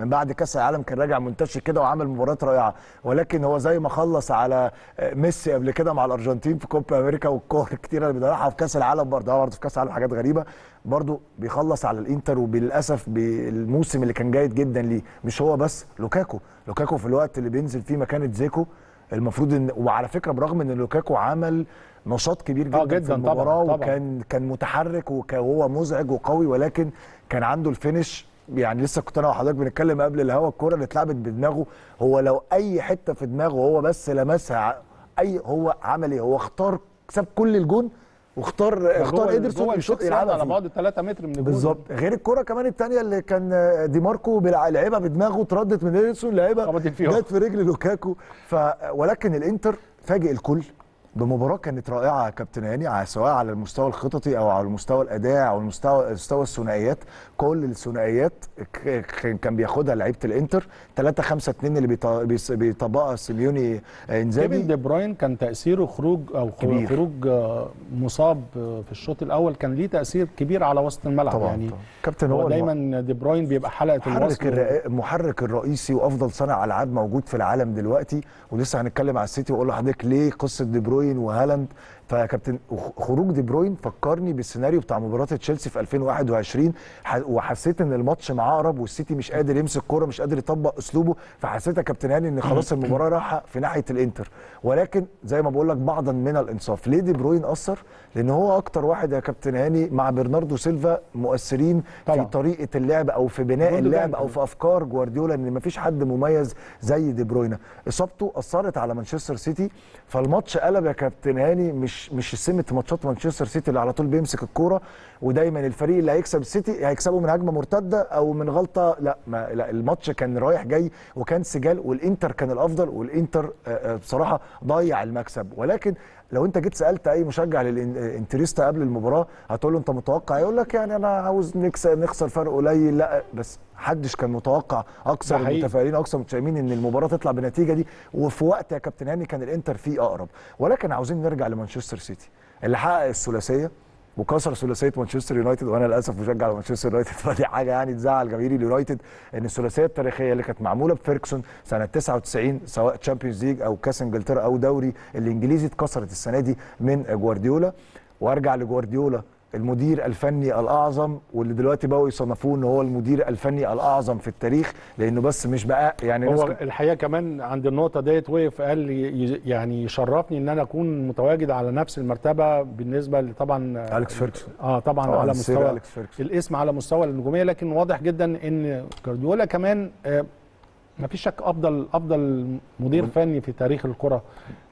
من بعد كاس العالم كان راجع منتشر كده وعمل مباريات رائعه ولكن هو زي ما خلص على آه، ميسي قبل كده مع الارجنتين في كوبا امريكا والكور الكتيره اللي بيضيعها في كاس العالم برضه هو برضه في كاس العالم حاجات غريبه برضه بيخلص على الانتر وبالاسف بالموسم اللي كان جيد جدا ليه مش هو بس لوكاكو لوكاكو في الوقت اللي بينزل فيه مكانه زيكو المفروض ان وعلى فكره برغم ان لوكاكو عمل نشاط كبير جدا, آه، جداً في المباراه طبعاً، طبعاً. وكان كان متحرك وهو مزعج وقوي ولكن كان عنده الفينش يعني لسه كنت انا وحضرتك بنتكلم قبل الهوا الكوره اللي اتلعبت بدماغه هو لو اي حته في دماغه هو بس لمسها ع- اي هو عمل ايه هو اختار ساب كل الجون واختار اختار جوه- ايدرسون جوه يشوط الشوط يلعب يلعبها على فيه. بعد 3 متر من الجول بالظبط غير الكرة كمان الثانيه اللي كان دي ماركو بيلع- لعبها بدماغه اتردت من ايدرسون لعبها خبطت فيها. جت في رجل لوكاكو ف ولكن الانتر فاجئ الكل بمباراه كانت رائعه يا كابتن هاني على- سواء على المستوى الخططي او على المستوى الاداء او المستوى مستوى الثنائيات كل الثنائيات ك- ك- كان بياخدها لعيبه الانتر 3 5 2 اللي بيط- بيس- بيطبقها سيميوني كيفن انزاجي دي بروين كان تاثيره خروج او خ- كبير. خروج آه، مصاب آه، في الشوط الاول كان ليه تاثير كبير على وسط الملعب طبعا يعني طبعا. كابتن هو هو الم- دايما دي بروين بيبقى حلقه المحرك الوصل الرئ- المحرك الرئيسي وافضل صانع العاب موجود في العالم دلوقتي ولسه هنتكلم على السيتي واقول لحضرتك ليه قصه دي بروين وهالاند فيا كابتن وخ- خروج دي بروين فكرني بالسيناريو بتاع مباراه تشيلسي في 2021 ح- وحسيت ان الماتش معاه اقرب والسيتي مش قادر يمسك كوره مش قادر يطبق اسلوبه فحسيت يا كابتن هاني ان خلاص المباراه رايحه في ناحيه الانتر ولكن زي ما بقول لك بعضا من الانصاف ليه دي بروين اثر لان هو اكتر واحد يا كابتن هاني مع برناردو سيلفا مؤثرين طبعا. في طريقه اللعب او في بناء برضو اللعب جامد. او في افكار جوارديولا ان مفيش حد مميز زي دي بروينا اصابته اثرت على مانشستر سيتي فالماتش قلب يا كابتن هاني مش مش سمه ماتشات مانشستر سيتي اللي على طول بيمسك الكوره ودايما الفريق اللي هيكسب السيتي هيكسبه من هجمه مرتده او من غلطه لا ما لا الماتش كان رايح جاي وكان سجال والانتر كان الافضل والانتر آه، آه، بصراحه ضيع المكسب ولكن لو انت جيت سالت اي مشجع للانتريستا قبل المباراه هتقول له انت متوقع يقول لك يعني انا عاوز نكسب نخسر فرق قليل لا بس محدش كان متوقع اكثر ده حقيقي. المتفائلين اكثر المتشائمين ان المباراه تطلع بالنتيجه دي وفي وقت يا كابتن هاني كان الانتر فيه اقرب ولكن عاوزين نرجع لمانشستر سيتي اللي حقق الثلاثيه وكسر ثلاثيه مانشستر يونايتد وانا للاسف مشجع لمانشستر يونايتد فدي حاجه يعني تزعل جماهير اليونايتد ان الثلاثيه التاريخيه اللي كانت معموله بفيركسون سنه 99 سواء تشامبيونز ليج او كاس انجلترا او دوري الانجليزي اتكسرت السنه دي من جوارديولا وارجع لجوارديولا المدير الفني الاعظم واللي دلوقتي بقوا يصنفوه ان هو المدير الفني الاعظم في التاريخ لانه بس مش بقى يعني ناس هو كت- الحقيقه كمان عند النقطه ديت وقف قال لي ي- يعني يشرفني ان انا اكون متواجد على نفس المرتبه بالنسبه لطبعا أليكس فيرجسون. اه طبعا, طبعاً على السير مستوى أليكس فيرجسون. الاسم على مستوى النجوميه لكن واضح جدا ان جوارديولا كمان آه ما فيش شك افضل افضل مدير فني في تاريخ الكره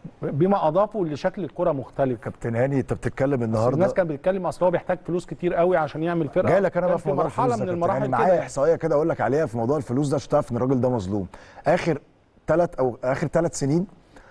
بما اضافه لشكل الكره مختلف كابتن هاني انت بتتكلم النهارده الناس كانت بتتكلم اصل هو بيحتاج فلوس كتير قوي عشان يعمل فرقه جاي لك انا كان بقى في موضوع مرحله الفلوس ده من كابتن هاني. المراحل معايا كده احصائيه كده اقول لك عليها في موضوع الفلوس ده عشان تعرف ان الراجل ده مظلوم اخر ثلاث او اخر ثلاث سنين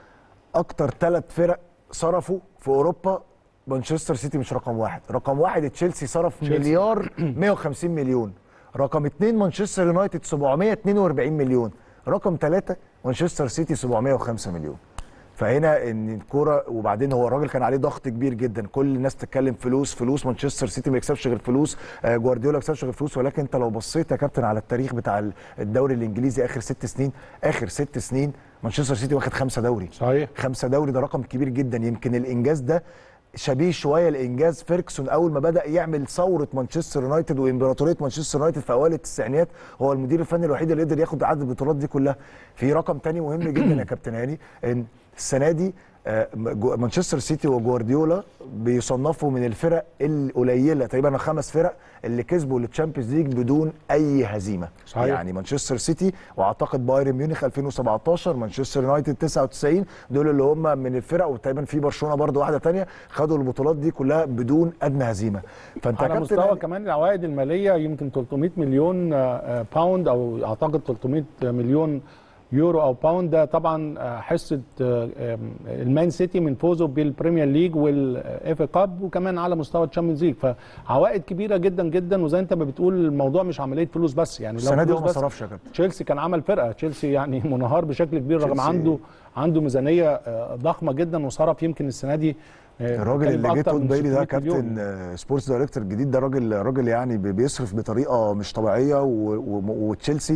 اكتر ثلاث فرق صرفوا في اوروبا مانشستر سيتي مش رقم واحد رقم واحد تشيلسي صرف تشيلسي. مليار 150 مليون رقم اثنين مانشستر يونايتد 742 مليون رقم ثلاثة مانشستر سيتي 705 مليون فهنا ان الكوره وبعدين هو الراجل كان عليه ضغط كبير جدا كل الناس تتكلم فلوس فلوس مانشستر سيتي ما يكسبش غير فلوس آه، جوارديولا ما يكسبش غير فلوس ولكن انت لو بصيت يا كابتن على التاريخ بتاع الدوري الانجليزي اخر ست سنين اخر ست سنين مانشستر سيتي واخد خمسه دوري صحيح خمسه دوري ده رقم كبير جدا يمكن الانجاز ده شبيه شويه لانجاز فيركسون اول ما بدا يعمل ثوره مانشستر يونايتد وامبراطوريه مانشستر يونايتد في اوائل التسعينات هو المدير الفني الوحيد اللي قدر ياخد عدد البطولات دي كلها في رقم تاني مهم جدا يا كابتن هاني ان السنه دي آه، جو- مانشستر سيتي وجوارديولا بيصنفوا من الفرق القليله تقريبا خمس فرق اللي كسبوا التشامبيونز ليج بدون اي هزيمه صحيح. يعني مانشستر سيتي واعتقد بايرن ميونخ 2017 مانشستر يونايتد 99 دول اللي هم من الفرق وتقريبا في برشلونه برضو واحده تانية خدوا البطولات دي كلها بدون ادنى هزيمه فانت يا على كابتن مستوى يعني- كمان العوائد الماليه يمكن 300 مليون آه، آه، باوند او اعتقد 300 مليون يورو او باوند ده طبعا آه، حصه آه، آم، المان سيتي من فوزه بالبريمير ليج والاف كاب وكمان على مستوى الشامبيونز ليج فعوائد كبيره جدا جدا وزي انت ما بتقول الموضوع مش عمليه فلوس بس يعني لو السنه دي هو فلوس ما بس صرفش يا كابتن تشيلسي كان عمل فرقه تشيلسي يعني منهار بشكل كبير رغم تشيلسي- عنده عنده ميزانيه آه، ضخمه جدا وصرف يمكن السنه دي آه، الراجل بيتكلم اللي جه أكتر تود من بايلي ده 600 مليون. كابتن آه، سبورتس دايركتور الجديد ده راجل راجل يعني بي- بيصرف بطريقه مش طبيعيه و- و- وتشيلسي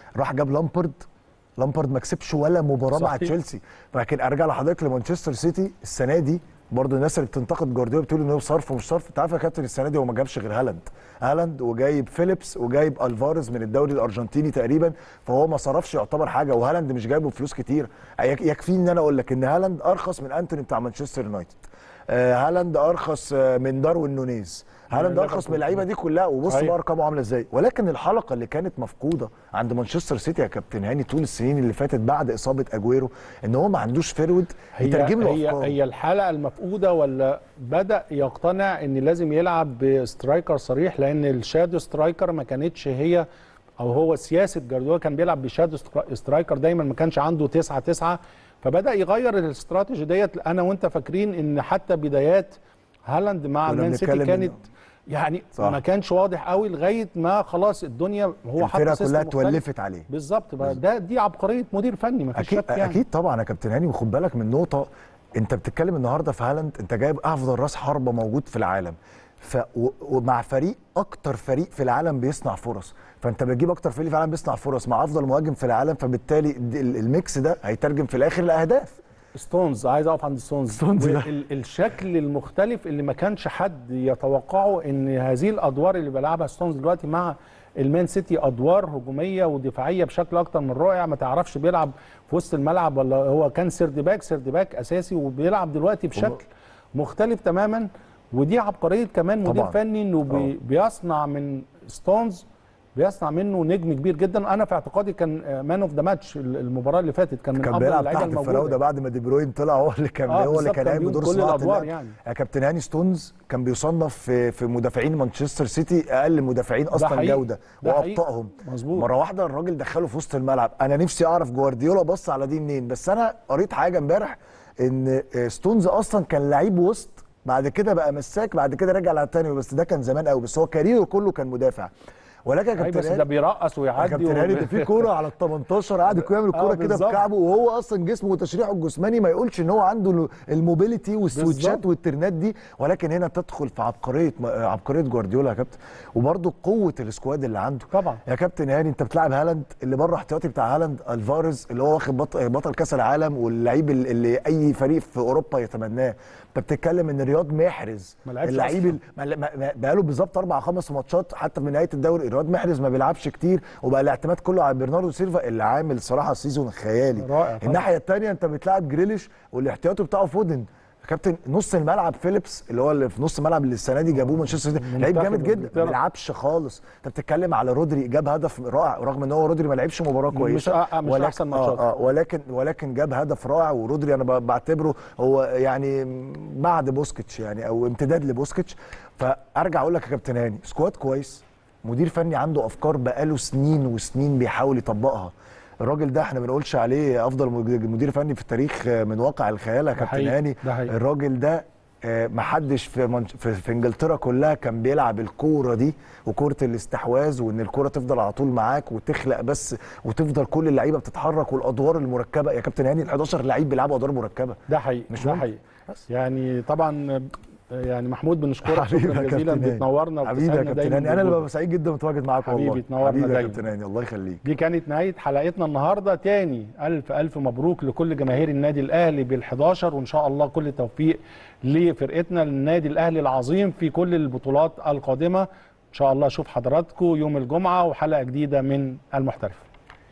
راح جاب لامبرد لامبرد ما كسبش ولا مباراه مع صحيح. تشيلسي لكن ارجع لحضرتك لمانشستر سيتي السنه دي برضه الناس اللي بتنتقد جوارديولا بتقول ان هو صرف ومش صرف انت عارف يا كابتن السنه دي هو ما جابش غير هالاند هالاند وجايب فيليبس وجايب الفاريز من الدوري الارجنتيني تقريبا فهو ما صرفش يعتبر حاجه وهالاند مش جايبه فلوس كتير يك- يكفيني ان انا اقول لك ان هالاند ارخص من انتوني بتاع مانشستر يونايتد آه، هالاند ارخص آه، من داروين نونيز هالاند ارخص من اللعيبه دي كلها وبص صحيح. بقى ارقامه عامله ازاي ولكن الحلقه اللي كانت مفقوده عند مانشستر سيتي يا كابتن هاني طول السنين اللي فاتت بعد اصابه اجويرو ان هو ما عندوش فيرود هي يترجم له هي افكار هي الحلقه المفقوده ولا بدا يقتنع ان لازم يلعب بسترايكر صريح لان الشادو سترايكر ما كانتش هي او هو سياسه جارديولا كان بيلعب بشادو سترا- سترايكر دايما ما كانش عنده 9 9 فبدا يغير الاستراتيجي ديت انا وانت فاكرين ان حتى بدايات هالاند مع كنا المان سيتي بنتكلم كانت إنه- يعني صح. ما كانش واضح قوي لغايه ما خلاص الدنيا هو حط الفرقه سيستم كلها مختلف. اتولفت عليه بالظبط بقى ده دي عبقريه مدير فني ما فيش اكيد شك يعني اكيد طبعا يا كابتن هاني وخد بالك من نقطه انت بتتكلم النهارده في هالاند انت جايب افضل راس حربه موجود في العالم ف و- ومع فريق اكتر فريق في العالم بيصنع فرص فانت بتجيب اكتر فريق في العالم بيصنع فرص مع افضل مهاجم في العالم فبالتالي د- ال- الميكس ده هيترجم في الاخر لاهداف ستونز عايز اقف عند ستونز ستونز ده. وال- الشكل المختلف اللي ما كانش حد يتوقعه ان هذه الادوار اللي بيلعبها ستونز دلوقتي مع المان سيتي ادوار هجوميه ودفاعيه بشكل اكتر من رائع ما تعرفش بيلعب في وسط الملعب ولا هو كان سيرد باك سيرد باك اساسي وبيلعب دلوقتي بشكل مختلف تماما ودي عبقريه كمان مدير طبعاً. فني انه بي طبعاً. بيصنع من ستونز بيصنع منه نجم كبير جدا انا في اعتقادي كان مان اوف ذا ماتش المباراه اللي فاتت كان من كان افضل بيلعب اللعيبه تحت الموجوده الفراوده بعد ما دي بروين طلع هو اللي كان آه، هو اللي بالظبط، كان كان قايم بدور بيقوم كل صناعه الأدوار اللعب. يعني. يا كابتن هاني ستونز كان بيصنف في في مدافعين مانشستر سيتي اقل مدافعين اصلا حقيقي. جوده ده حقيقي. وابطائهم مظبوط. مره واحده الراجل دخله في وسط الملعب انا نفسي اعرف جوارديولا بص على دي منين بس انا قريت حاجه امبارح ان ستونز اصلا كان لعيب وسط بعد كده بقى مساك بعد كده رجع على الثاني بس ده كان زمان قوي بس هو كاريره كله كان مدافع ولكن يا أي كابتن بس ده هاني بيرقص يا ويعدي كابتن هاني ده في كوره على ال 18 قاعد يعمل الكوره آه، كده بالظبط. بكعبه وهو اصلا جسمه وتشريحه الجسماني ما يقولش ان هو عنده ال- الموبيليتي والسويتشات بالظبط. والترنات دي ولكن هنا تدخل في عبقريه عبقريه جوارديولا يا كابتن وبرده قوه السكواد اللي عنده طبعا. يا كابتن هاني انت بتلعب هالاند اللي بره احتياطي بتاع هالاند الفاريز اللي هو واخد بطل, بطل كاس العالم واللعيب اللي- اللي اي فريق في اوروبا يتمناه انت بتتكلم ان رياض محرز ما لعبش اللعيب أصلاً. ال- ما- ما- ما- بقاله بالظبط اربع خمس ماتشات حتى من نهايه الدوري رياض محرز ما بيلعبش كتير وبقى الاعتماد كله على برناردو سيلفا اللي عامل صراحه سيزون خيالي رائع طبعاً. الناحيه الثانيه انت بتلاعب جريليش والاحتياطي بتاعه فودن يا كابتن نص الملعب فيليبس اللي هو اللي في نص الملعب اللي السنه دي جابوه مانشستر سيتي لعيب منتخب جامد جدا إنجلترا. ما بيلعبش خالص انت بتتكلم على رودري جاب هدف رائع رغم ان هو رودري ما لعبش مباراه كويسه آه، مش ولكن- أحسن ماتشات. آه آه ولكن ولكن جاب هدف رائع ورودري انا ب- بعتبره هو يعني بعد بوسكيتش يعني او امتداد لبوسكيتش فارجع اقول لك يا كابتن هاني سكواد كويس مدير فني عنده افكار بقاله سنين وسنين بيحاول يطبقها الراجل ده احنا ما بنقولش عليه افضل مد- مدير فني في التاريخ من واقع الخيال يا كابتن حقيقي، هاني ده حقيقي. الراجل ده آه، محدش في, منش... في في انجلترا كلها كان بيلعب الكوره دي وكوره الاستحواذ وان الكوره تفضل على طول معاك وتخلق بس وتفضل كل اللعيبه بتتحرك والادوار المركبه يا كابتن هاني ال 11 لعيب بيلعبوا ادوار مركبه ده حقيقي مش ده ممكن. حقيقي يعني طبعا يعني محمود بنشكرك حبيبي شكرا يا جزيلا كابتن هاني. بتنورنا حبيبي يا وبتسعدنا كابتن دايما هاني انا اللي بوجودك. ببقى سعيد جدا متواجد معاك حبيبي، والله تنورنا حبيبي يا دايما. كابتن هاني الله يخليك دي كانت نهايه حلقتنا النهارده تاني الف الف مبروك لكل جماهير النادي الاهلي بال11 وان شاء الله كل التوفيق لفرقتنا النادي الاهلي العظيم في كل البطولات القادمه ان شاء الله اشوف حضراتكم يوم الجمعه وحلقه جديده من المحترف